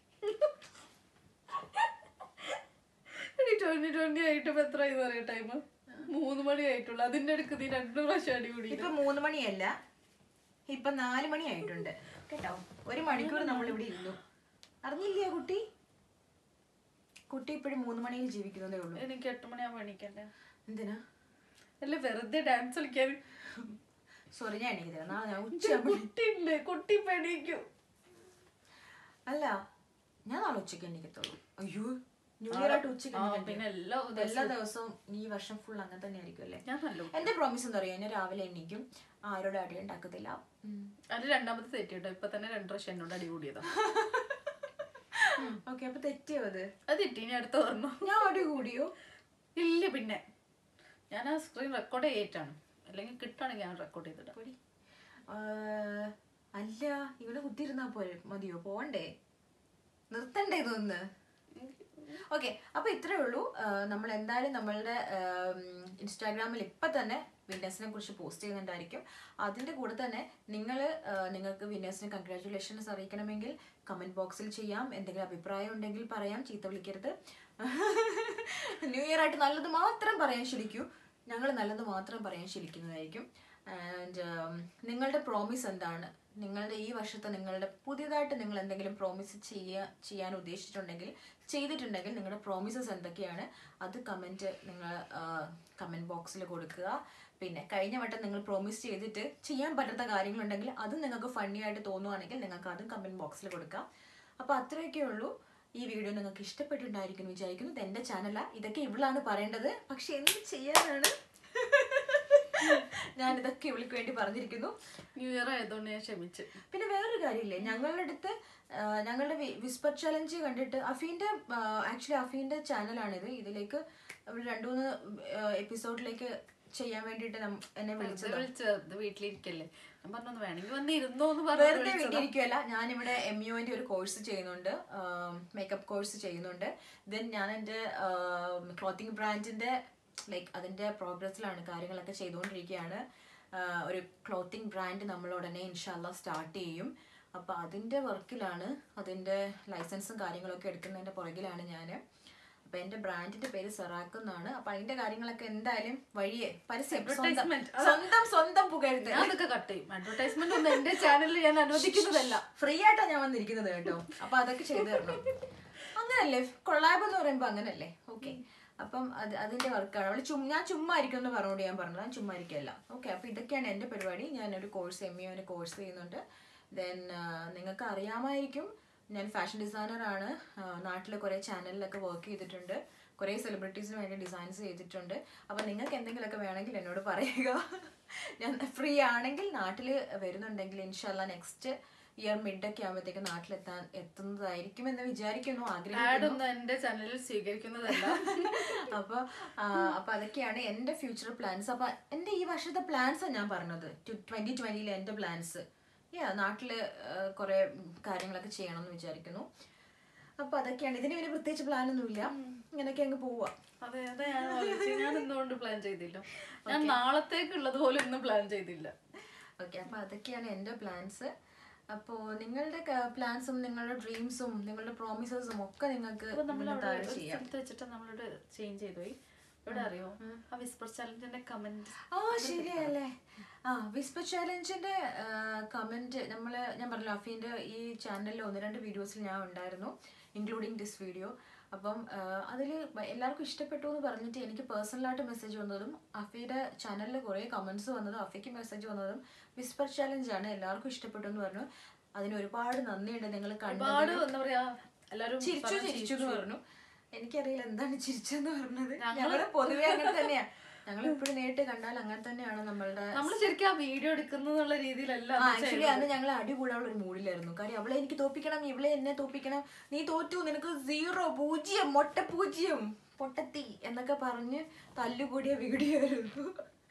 [SPEAKER 1] എടി ട്വന്റി ട്വന്റി ആയിട്ട് ഇപ്പൊ എത്ര ആയി പറയാ ടൈം മൂന്ന് മണി ആയിട്ടുള്ളു അതിന്റെ അടുക്ക് നീ രണ്ടു പ്രാവശ്യം അടി കൂടി
[SPEAKER 2] ഇപ്പൊ മൂന്ന് മണിയല്ല ഇപ്പൊ നാല് മണി ആയിട്ടുണ്ട് കേട്ടോ ഒരു മണിക്കൂർ നമ്മൾ ഇവിടെ ഇരുന്നു അറിഞ്ഞില്ലേ ആ കുട്ടി കുട്ടി ഇപ്പോഴും മൂന്ന് മണിയിൽ ജീവിക്കുന്നതേ ഉള്ളൂ
[SPEAKER 1] എനിക്ക് എട്ട് മണിയാകുമ്പോ എണീക്കണ്ടേ
[SPEAKER 2] എന്തിനാ
[SPEAKER 1] അല്ല വെറുതെ ഡാൻസ് കളിക്കാൻ
[SPEAKER 2] സോറി ഞാൻ എണീക്ക് തരാം നാളെ ഞാൻ ഉച്ചയാകുമ്പോൾ
[SPEAKER 1] കുട്ടി ഉണ്ട് കുട്ടി ഇപ്പൊ എണീക്കും
[SPEAKER 2] അല്ല ഞാൻ നാളെ ഉച്ചയ്ക്ക് എണീക്കത്തുള്ളൂ അയ്യോ ന്യൂ ഇയർ ആയിട്ട് ഉച്ചയ്ക്ക്
[SPEAKER 1] ആ,
[SPEAKER 2] എണീക്കണ്ടേ?
[SPEAKER 1] പിന്നെ എല്ലാ
[SPEAKER 2] എല്ലാ ദിവസവും ഈ വർഷം ഫുൾ അങ്ങനെ തന്നെ ആയിരിക്കും അല്ലേ
[SPEAKER 1] ഞാൻ നല്ല
[SPEAKER 2] എന്റെ പ്രോമിസ് എന്താ പറയാ ഞാൻ രാവിലെ എണീക്കും ആരോടും അടി ഉണ്ടാക്കത്തില്ല ഉം.
[SPEAKER 1] അത് രണ്ടാമത്തെ തെറ്റി കേട്ടോ ഇപ്പൊ തന്നെ രണ്ടു പ്രാവശ്യം എന്നോട് അടി കൂടിയതാ
[SPEAKER 2] ഓക്കെ അപ്പൊ തെറ്റിയോ അത്
[SPEAKER 1] അത് തെറ്റി ഇനി അടുത്ത പറഞ്ഞു
[SPEAKER 2] ഞാൻ അടി കൂടിയോ
[SPEAKER 1] ഇല്ല പിന്നെ ഞാൻ ആ സ്ക്രീൻ റെക്കോർഡ് ചെയ്തിട്ടാണ് അല്ലെങ്കിൽ കിട്ടുകയാണെങ്കിൽ ഞാൻ റെക്കോർഡ് ചെയ്തിടാം
[SPEAKER 2] പൊടി. ആ, അല്ല ഇവിടെ കുത്തിയിരുന്നാ പോരെ മതിയോ പോണ്ടേ നിർത്തണ്ടേ ഇതൊന്ന് ഓക്കെ അപ്പൊ ഇത്രേ ഉള്ളൂ നമ്മൾ എന്തായാലും നമ്മളുടെ ഇൻസ്റ്റാഗ്രാമിൽ ഇപ്പൊ തന്നെ വിന്നേഴ്സിനെ കുറിച്ച് പോസ്റ്റ് ചെയ്യുന്നുണ്ടായിരിക്കും അതിന്റെ കൂടെ തന്നെ നിങ്ങൾ നിങ്ങൾക്ക് വിന്നേഴ്സിന് കൺഗ്രാറ്റുലേഷൻസ് അറിയിക്കണമെങ്കിൽ കമന്റ് ബോക്സിൽ ചെയ്യാം എന്തെങ്കിലും അഭിപ്രായം ഉണ്ടെങ്കിൽ പറയാം ചീത്ത വിളിക്കരുത് ന്യൂ ഇയർ ആയിട്ട് നല്ലത് മാത്രം പറയാൻ ശീലിക്കൂ ഞങ്ങൾ നല്ലത് മാത്രം പറയാൻ ശീലിക്കുന്നതായിരിക്കും ആൻഡ് നിങ്ങളുടെ പ്രോമിസ് എന്താണ് നിങ്ങളുടെ ഈ വർഷത്തെ നിങ്ങളുടെ പുതിയതായിട്ട് നിങ്ങൾ എന്തെങ്കിലും പ്രോമിസ് ചെയ്യാ ചെയ്യാൻ ഉദ്ദേശിച്ചിട്ടുണ്ടെങ്കിൽ ചെയ്തിട്ടുണ്ടെങ്കിൽ നിങ്ങളുടെ പ്രോമിസസ് എന്തൊക്കെയാണ് അത് കമൻറ്റ് നിങ്ങൾ കമൻറ്റ് ബോക്സിൽ കൊടുക്കുക പിന്നെ കഴിഞ്ഞ വട്ടം നിങ്ങൾ പ്രോമിസ് ചെയ്തിട്ട് ചെയ്യാൻ പറ്റാത്ത കാര്യങ്ങളുണ്ടെങ്കിൽ അത് നിങ്ങൾക്ക് ഫണ്ണി ആയിട്ട് തോന്നുവാണെങ്കിൽ നിങ്ങൾക്ക് അതും കമൻറ്റ് ബോക്സിൽ കൊടുക്കാം അപ്പോൾ അത്രയൊക്കെ ഉള്ളൂ ഈ വീഡിയോ നിങ്ങൾക്ക് ഇഷ്ടപ്പെട്ടിട്ടുണ്ടായിരിക്കും എന്ന് വിചാരിക്കുന്നു ഇത് എൻ്റെ ചാനലാ ഇതൊക്കെ ഇവളാണ് പറയേണ്ടത് പക്ഷെ എന്ത് ചെയ്യാനാണ് ഞാൻ ഇതൊക്കെ ഇവൾക്ക് വേണ്ടി പറഞ്ഞിരിക്കുന്നു
[SPEAKER 1] ന്യൂ ഇയർ ആയതുകൊണ്ട് ഞാൻ ക്ഷമിച്ചു
[SPEAKER 2] പിന്നെ വേറൊരു കാര്യമില്ലേ ഞങ്ങളുടെ അടുത്ത് ആ, ഞങ്ങളുടെ വിസ്പർ ചലഞ്ച് കണ്ടിട്ട് അഫീന്റെ ആക്ച്വലി അഫീന്റെ ചാനലാണിത് ഇതിലേക്ക് അവര് രണ്ടു മൂന്ന് എപ്പിസോഡിലേക്ക് ചെയ്യാൻ വേണ്ടിയിട്ട് നം- എന്നെ വിളിച്ചത്
[SPEAKER 1] വിളിച്ചത് വീട്ടിലിരിക്കല്ലേ ഞാൻ പറഞ്ഞു വേണമെങ്കിൽ വന്ന് ഇരുന്നോ എന്ന് പറഞ്ഞു
[SPEAKER 2] വെറുതെ വീട്ടിലിരിക്കുകയല്ല ഞാനിവിടെ എം യുവിന്റെ ഒരു കോഴ്സ് ചെയ്യുന്നുണ്ട് മേക്കപ്പ് കോഴ്സ് ചെയ്യുന്നുണ്ട് ദെൻ ഞാൻ എൻ്റെ ക്ലോത്തിങ് ബ്രാൻഡിന്റെ ലൈക്ക് അതിന്റെ പ്രോഗ്രസ്സിലാണ് കാര്യങ്ങളൊക്കെ ചെയ്തുകൊണ്ടിരിക്കുകയാണ് ആഹ് ഒരു ക്ലോത്തിങ് ബ്രാൻഡ് നമ്മൾ ഉടനെ ഇൻഷാല്ല സ്റ്റാർട്ട് ചെയ്യും അപ്പോൾ അതിന്റെ വർക്കിലാണ് അതിന്റെ ലൈസൻസും കാര്യങ്ങളൊക്കെ എടുക്കുന്നതിന്റെ പുറകിലാണ് ഞാൻ അപ്പൊ എന്റെ ബ്രാൻഡിന്റെ പേര് സെറാക്ക് എന്നാണ് അപ്പൊ അതിന്റെ കാര്യങ്ങളൊക്കെ എന്തായാലും വഴിയെ പരസ്യം സ്വന്തം
[SPEAKER 1] Advertisement.
[SPEAKER 2] സ്വന്തം സ്വന്തം പുകഴ്ത്ത്
[SPEAKER 1] ഞാൻ അതൊക്കെ കട്ട് ചെയ്യും അഡ്വർടൈസ്മെന്റ് ഒന്നും എന്റെ ചാനലിൽ ഞാൻ അനുവദിക്കുന്നതല്ല
[SPEAKER 2] ഫ്രീ ആയിട്ടാ ഞാൻ വന്നിരിക്കുന്നത് കേട്ടോ അപ്പൊ അതൊക്കെ ചെയ്തു തരണം അങ്ങനല്ലേ കൊള്ളാബ് എന്ന് പറയുമ്പോ അങ്ങനല്ലേ ഓക്കെ അപ്പം അത് അതിന്റെ വർക്കാണ് അവള് ചും ഞാൻ ചുമ്മാ ഇരിക്കും എന്ന് പറഞ്ഞുകൊണ്ട് ഞാൻ പറഞ്ഞത് ഞാൻ ചുമ്മാ ഇരിക്കല്ല ഓക്കെ അപ്പൊ ഇതൊക്കെയാണ് എന്റെ പരിപാടി ഞാൻ ഒരു കോഴ്സ് എം യുവിന് കോഴ്സ് ചെയ്യുന്നുണ്ട് ദെൻ നിങ്ങൾക്ക് അറിയാമായിരിക്കും ഞാൻ ഫാഷൻ ഡിസൈനർ ആണ് നാട്ടിലെ കുറേ ചാനലിലൊക്കെ വർക്ക് ചെയ്തിട്ടുണ്ട് കുറേ സെലിബ്രിറ്റീസിന് വേണ്ടി ഡിസൈൻസ് ചെയ്തിട്ടുണ്ട് അപ്പം നിങ്ങൾക്ക് എന്തെങ്കിലുമൊക്കെ വേണമെങ്കിൽ എന്നോട് പറയുക ഞാൻ ഫ്രീ ആണെങ്കിൽ നാട്ടിൽ വരുന്നുണ്ടെങ്കിൽ ഇൻഷല്ല നെക്സ്റ്റ് ഇയർ മിഡ് ഒക്കെ ആകുമ്പോഴത്തേക്ക് നാട്ടിലെത്താൻ എത്തുന്നതായിരിക്കും എന്ന് വിചാരിക്കുന്നു ആഗ്രഹിക്കുന്നു
[SPEAKER 1] ആഡ് ഒന്നും എന്റെ ചാനലിൽ സ്വീകരിക്കുന്നതല്ല
[SPEAKER 2] അപ്പൊ ആ, അപ്പൊ അതൊക്കെയാണ് എന്റെ ഫ്യൂച്ചർ പ്ലാൻസ് അപ്പൊ എന്റെ ഈ വർഷത്തെ പ്ലാൻസ് ഞാൻ പറഞ്ഞത് ട്വന്റി ട്വന്റിയിലെ എന്റെ പ്ലാൻസ് യാ നാട്ടില് ആ, കുറെ കാര്യങ്ങളൊക്കെ ചെയ്യണം എന്ന് വിചാരിക്കുന്നു അപ്പൊ അതൊക്കെയാണ് ഇതിന് പിന്നെ പ്രത്യേകിച്ച് പ്ലാൻ ഒന്നുമില്ല ഇങ്ങനെയൊക്കെ അങ്ങ് പോവാ
[SPEAKER 1] അതെ അതെ ഞാൻ ആലോചിച്ചു. ഞാൻ എന്തുകൊണ്ട് പ്ലാൻ ചെയ്തില്ല ഞാൻ നാളത്തേക്കുള്ളത് പോലും ഒന്നും പ്ലാൻ ചെയ്തില്ല
[SPEAKER 2] ഓക്കെ അപ്പൊ അതൊക്കെയാണ് എന്റെ പ്ലാൻസ് അപ്പോ നിങ്ങളുടെ പ്ലാൻസും നിങ്ങളുടെ ഡ്രീംസും നിങ്ങളുടെ പ്രോമിസസും ഒക്കെ നിങ്ങൾക്ക്
[SPEAKER 1] അപ്പൊ നമ്മൾ
[SPEAKER 2] ഇതിന്
[SPEAKER 1] അവിടെ
[SPEAKER 2] താഴെ
[SPEAKER 1] ഒരു
[SPEAKER 2] ചെയ്യാം
[SPEAKER 1] സ്ഥലത്ത് വെച്ചിട്ട് നമ്മളോട് ചേഞ്ച് ചെയ്തു പോയി ഇവിടെ അറിയോ ആ വിസ്പർ ചലഞ്ചിന്റെ കമന്റ്
[SPEAKER 2] ആ ശരിയല്ലേ ആ വിസ്പർ ചാലഞ്ചിന്റെ കമന്റ് നമ്മള് ഞാൻ പറഞ്ഞല്ലോ അഫീന്റെ ഈ ചാനലിൽ ഒന്ന് രണ്ട് വീഡിയോസിൽ ഞാൻ ഉണ്ടായിരുന്നു ഇൻക്ലൂഡിങ് ദിസ് വീഡിയോ അപ്പം അതിൽ എല്ലാവർക്കും ഇഷ്ടപ്പെട്ടു എന്ന് പറഞ്ഞിട്ട് എനിക്ക് പേഴ്സണലായിട്ട് മെസ്സേജ് വന്നതും അഫിയുടെ ചാനലിൽ കുറേ കമൻസ് വന്നതും അഫിക്ക് മെസ്സേജ് വന്നതും വിസ്പർ ചാലഞ്ച് ആണ് എല്ലാവർക്കും ഇഷ്ടപ്പെട്ടു എന്ന് പറഞ്ഞു അതിന് ഒരുപാട് നന്ദിയുണ്ട് നിങ്ങൾ
[SPEAKER 1] ഒരുപാട്
[SPEAKER 2] കണ്ടു
[SPEAKER 1] എന്താ പറയാ എല്ലാരും
[SPEAKER 2] ചിരിച്ചു
[SPEAKER 1] പറഞ്ഞ്
[SPEAKER 2] ചിരിച്ചു എന്ന് പറഞ്ഞു എനിക്കറിയില്ല എന്താണ് ചിരിച്ചെന്ന് പറഞ്ഞത് ഞങ്ങള് പൊതുവെ അങ്ങനെ തന്നെയാ ഞങ്ങൾ എപ്പോഴും നേരിട്ട് കണ്ടാൽ അങ്ങനെ തന്നെയാണ് നമ്മളുടെ
[SPEAKER 1] നമ്മള് ശരിക്കും ആ വീഡിയോ എടുക്കുന്നുള്ള രീതിയിലല്ല
[SPEAKER 2] ആ ആക്ച്വലി അന്ന് ഞങ്ങൾ അടികൂടാനുള്ള ഒരു മൂഡിലായിരുന്നു കാര്യം അവളെ എനിക്ക് തോപ്പിക്കണം ഇവളെ എന്നെ തോപ്പിക്കണം നീ തോറ്റു നിനക്ക് സീറോ പൂജ്യം മൊട്ട പൂജ്യം പൊട്ടത്തി എന്നൊക്കെ പറഞ്ഞ് തല്ലുകൂടിയ വീഡിയോ ആയിരുന്നു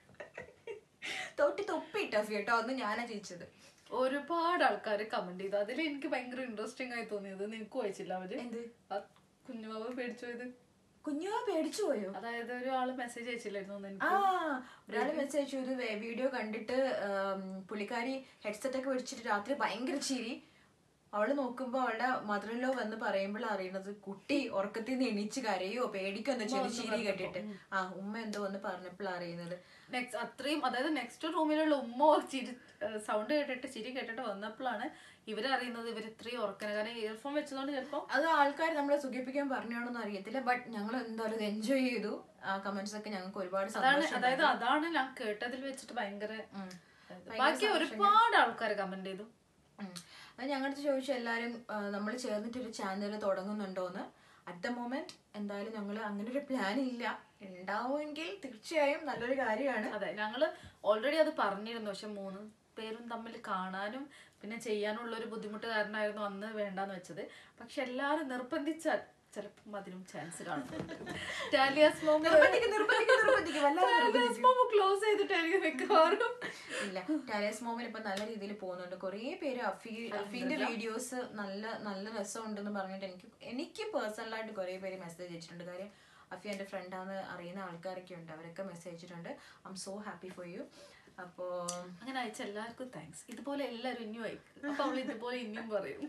[SPEAKER 2] തോട്ടി തൊപ്പിട്ട കേട്ടോ അന്ന് ഞാനാ ജയിച്ചത്
[SPEAKER 1] ഒരുപാട് ആൾക്കാർ കമന്റ് ചെയ്തു അതിൽ എനിക്ക് ഭയങ്കര ഇൻട്രസ്റ്റിംഗ് ആയി തോന്നിയത് നിനക്ക് വായിച്ചില്ല അവര്
[SPEAKER 2] എന്ത്
[SPEAKER 1] ആ കുഞ്ഞുമാവ് പേടിച്ചു പോയത്
[SPEAKER 2] കുഞ്ഞുവാ പേടിച്ചു പോയോ
[SPEAKER 1] അതായത് ഒരാള് മെസ്സേജ് അയച്ചില്ലായിരുന്നു ഒന്ന്
[SPEAKER 2] ആ
[SPEAKER 1] എനിക്ക്
[SPEAKER 2] ഒരാള് മെസ്സേജ് അയച്ചു ഒരു വീഡിയോ കണ്ടിട്ട് ഉം, പുള്ളിക്കാരി ഹെഡ്സെറ്റ് ഒക്കെ വെച്ചിട്ട് രാത്രി ഭയങ്കര ചിരി അവള് നോക്കുമ്പോ അവളുടെ മദറിലോ വന്ന് പറയുമ്പോൾ അറിയണത് കുട്ടി ഉറക്കത്തിൽ നിന്ന് എണീച്ച് കരയോ പേടിക്കോ എന്താ ചെറിയ ചിരി കേട്ടിട്ട് ആ ഉമ്മ എന്തോ വന്ന് പറഞ്ഞപ്പോൾ അറിയുന്നത്
[SPEAKER 1] നെക്സ്റ്റ് അത്രയും അതായത് നെക്സ്റ്റ് റൂമിലുള്ള ഉമ്മ ചിരി സൗണ്ട് കേട്ടിട്ട് ചിരി കേട്ടിട്ട് വന്നപ്പോഴാണ് ഇവരറിയുന്നത് ഇവർ ഇത്രയും ഉറക്കന കാരണം ഇയർഫോൺ വെച്ചതുകൊണ്ട് ചിലപ്പോ
[SPEAKER 2] അത് ആൾക്കാർ നമ്മളെ സുഖിപ്പിക്കാൻ പറഞ്ഞാണെന്ന് അറിയത്തില്ല ബട്ട് ഞങ്ങൾ എന്തായാലും ഇത് എൻജോയ് ചെയ്തു ആ കമന്റ്സ് ഒക്കെ ഞങ്ങൾക്ക് ഒരുപാട്
[SPEAKER 1] അതാണ്
[SPEAKER 2] സന്തോഷം
[SPEAKER 1] അതായത് അതാണ് ഞാൻ കേട്ടതിൽ വെച്ചിട്ട് ഭയങ്കര
[SPEAKER 2] ഉം.
[SPEAKER 1] ബാക്കി ഒരുപാട് ആൾക്കാർ കമന്റ് ചെയ്തു
[SPEAKER 2] ഉം. അത് ഞങ്ങളടുത്ത് ചോദിച്ചു എല്ലാവരും നമ്മൾ ചേർന്നിട്ട് ഒരു ചാനൽ തുടങ്ങുന്നുണ്ടോന്ന് അറ്റ് ദ മൊമെന്റ് എന്തായാലും ഞങ്ങൾ അങ്ങനെ ഒരു പ്ലാൻ ഇല്ല ഉണ്ടാവുമെങ്കിൽ തീർച്ചയായും നല്ലൊരു കാര്യമാണ്
[SPEAKER 1] അതെ ഞങ്ങള് ഓൾറെഡി അത് പറഞ്ഞിരുന്നു പക്ഷെ മൂന്ന് പേരും തമ്മിൽ കാണാനും പിന്നെ ചെയ്യാനുള്ള ഒരു ബുദ്ധിമുട്ട് കാരണമായിരുന്നു അന്ന് വേണ്ടാന്ന് വെച്ചത് പക്ഷെ എല്ലാരും നിർബന്ധിച്ചാൽ ചിലപ്പം അതിനും ചാൻസ് കാണുന്നുണ്ട് ടാലിയാസ് മോമ
[SPEAKER 2] നിർബന്ധിക്ക്, നിർബന്ധിക്ക്, നിർബന്ധിക്ക്, വല്ലാതെ നിർബന്ധിക്ക്.
[SPEAKER 1] ക്ലോസ് ചെയ്തിട്ടായിരിക്കും മിക്കവാറും
[SPEAKER 2] ഇല്ല ടാലസ് മോമിൽ ഇപ്പൊ നല്ല രീതിയിൽ പോകുന്നുണ്ട് കുറേ പേര് അഫീ അഫീന്റെ വീഡിയോസ് നല്ല നല്ല രസമുണ്ടെന്ന് പറഞ്ഞിട്ട് എനിക്ക് എനിക്ക് പേഴ്സണലായിട്ട് കുറേ പേര് മെസ്സേജ് അയച്ചിട്ടുണ്ട് കാര്യം അഫി എൻ്റെ ഫ്രണ്ടാന്ന് അറിയുന്ന ആൾക്കാരൊക്കെ ഉണ്ട് അവരൊക്കെ മെസ്സേജ് അയച്ചിട്ടുണ്ട് I am so happy for you അപ്പോ
[SPEAKER 1] അങ്ങനെ അയച്ച എല്ലാവർക്കും താങ്ക്സ് ഇതുപോലെ എല്ലാവരും ഇനിയും അയക്കും അപ്പൊ അവൾ ഇതുപോലെ ഇനിയും പറയും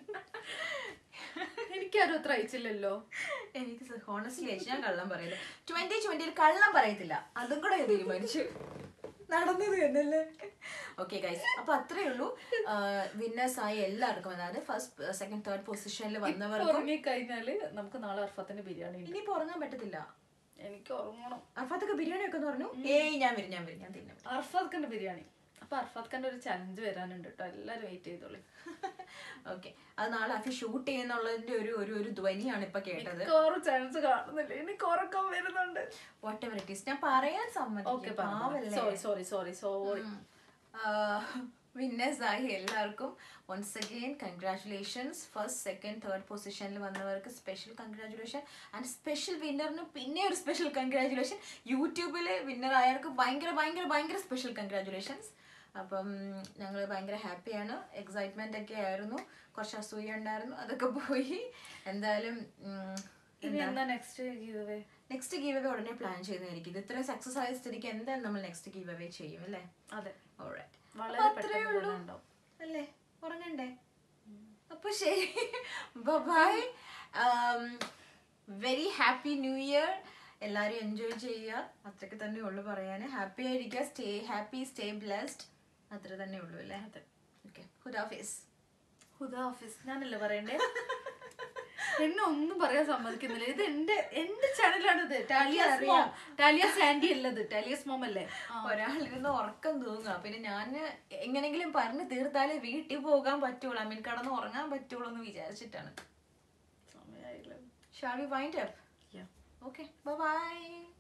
[SPEAKER 1] എനിക്കാരും അത്ര അയച്ചില്ലല്ലോ
[SPEAKER 2] എനിക്ക് ഹോണസ്റ്റ്ലി ഞാൻ കള്ളം പറയില്ല ട്വന്റി ട്വന്റിയിൽ കള്ളം പറയത്തില്ല അതും കൂടെ ഞാൻ തീരുമാനിച്ചു നടന്നത് എന്നല്ലേ ഓക്കെ ഗൈസ് അപ്പൊ അത്രേ ഉള്ളൂ വിന്നേഴ്സ് ആയി എല്ലാവർക്കും അതായത് ഫസ്റ്റ് സെക്കൻഡ് തേർഡ് പൊസിഷനിൽ വന്നവർക്കും
[SPEAKER 1] ഉറങ്ങി കഴിഞ്ഞാല് നമുക്ക് നാളെ അർഫത്തിന്റെ ബിരിയാണി ഉണ്ട്
[SPEAKER 2] ഇനിയിപ്പോ ഉറങ്ങാൻ പറ്റത്തില്ല
[SPEAKER 1] എനിക്ക് ഉറങ്ങണം
[SPEAKER 2] അർഫാത്തൊക്കെ ബിരിയാണി ഒക്കെ പറഞ്ഞു ഏയ് ഞാൻ വരും ഞാൻ വരും ഞാൻ തിന്നും
[SPEAKER 1] അർഫാദ് ഖാന്റെ ബിരിയാണി അപ്പൊ അർഫാദ് ഖാന്റെ ഒരു ചലഞ്ച് വരാനുണ്ട് കേട്ടോ എല്ലാരും വെയിറ്റ് ചെയ്തോളി
[SPEAKER 2] ഓക്കെ അത് നാളെ അഫി ഷൂട്ട് ചെയ്യുന്നുള്ളതിന്റെ ഒരു ഒരു ഒരു ധ്വനിയാണ് ഇപ്പൊ കേട്ടത്
[SPEAKER 1] മിക്കവാറും ചാൻസ് കാണുന്നില്ല എനിക്ക് ഉറക്കം വരുന്നുണ്ട്
[SPEAKER 2] വാട്ട് എവർ ഇറ്റ് ഈസ് ഞാൻ പറയാൻ
[SPEAKER 1] ഓക്കെ
[SPEAKER 2] സമ്മതിക്കും
[SPEAKER 1] sorry sorry sorry sorry
[SPEAKER 2] winners ആയി എല്ലാവർക്കും once again congratulations first second third പൊസിഷനിൽ വന്നവർക്ക് സ്പെഷ്യൽ കൺഗ്രാറ്റുലേഷൻ ആൻഡ് സ്പെഷ്യൽ വിന്നറിന് പിന്നെ ഒരു സ്പെഷ്യൽ കൺഗ്രാറ്റുലേഷൻ യൂട്യൂബിലെ വിന്നർ ആയവർക്ക് ഭയങ്കര ഭയങ്കര ഭയങ്കര സ്പെഷ്യൽ കൺഗ്രാറ്റുലേഷൻസ് അപ്പം ഞങ്ങൾ ഭയങ്കര ഹാപ്പിയാണ് എക്സൈറ്റ്മെന്റ് ഒക്കെ ആയിരുന്നു കുറച്ച് അസൂയ ഉണ്ടായിരുന്നു അതൊക്കെ പോയി എന്തായാലും ഉം,
[SPEAKER 1] ഇനി എന്താ next give
[SPEAKER 2] next give away ഉടനെ പ്ലാൻ ചെയ്യുന്നതായിരിക്കും ഇത് ഇത്രയും സക്സസ് ആയ സ്ഥിതിക്ക് എന്തായാലും നമ്മൾ നെക്സ്റ്റ് ഗീവ് അവേ ചെയ്യും അല്ലേ
[SPEAKER 1] അതെ
[SPEAKER 2] Alright.
[SPEAKER 1] വളരെ
[SPEAKER 2] അപ്പൊ അത്രേ
[SPEAKER 1] പെട്ടെന്ന്
[SPEAKER 2] ഉള്ളൂ.
[SPEAKER 1] തന്നെ ഉണ്ടാവും.
[SPEAKER 2] അല്ലേ ഉറങ്ങണ്ടേ അപ്പൊ ശരി bye very happy new year എല്ലാരും എൻജോയ് ചെയ്യുക അത്രയ്ക്ക് തന്നെ ഉള്ളു പറയാന് ഹാപ്പി ആയിരിക്കുക സ്റ്റേ ഹാപ്പി സ്റ്റേ ബ്ലെസ്ഡ് അത്ര തന്നെ ഉള്ളൂ അല്ലേ
[SPEAKER 1] അതെ
[SPEAKER 2] ഓക്കെ ഹുദാഫീസ്
[SPEAKER 1] ഹുദാ ഓഫീസ് ഞാനല്ലേ പറയണ്ടേ എന്നെ ഒന്നും പറയാൻ സമ്മതിക്കുന്നില്ല ഇത് എന്റെ എന്റെ ചാനലാണിത് ടാലിയാസ്
[SPEAKER 2] അറിയാം.
[SPEAKER 1] മോം ടാലിയാസ് ആന്റി അല്ലത് ടാലിയാസ് മോം അല്ലേ ആ.
[SPEAKER 2] ഒരാളിരുന്ന് ഉറക്കം തൂങ്ങുക പിന്നെ ഞാൻ എങ്ങനെങ്കിലും പറഞ്ഞു തീർത്താലേ വീട്ടിൽ പോകാൻ പറ്റുള്ളൂ ഐ മീൻ കടന്ന് ഉറങ്ങാൻ പറ്റുള്ളൂ എന്ന് വിചാരിച്ചിട്ടാണ്
[SPEAKER 1] സമയായില്ല
[SPEAKER 2] shall we wind up
[SPEAKER 1] Yeah.
[SPEAKER 2] Okay. Bye bye.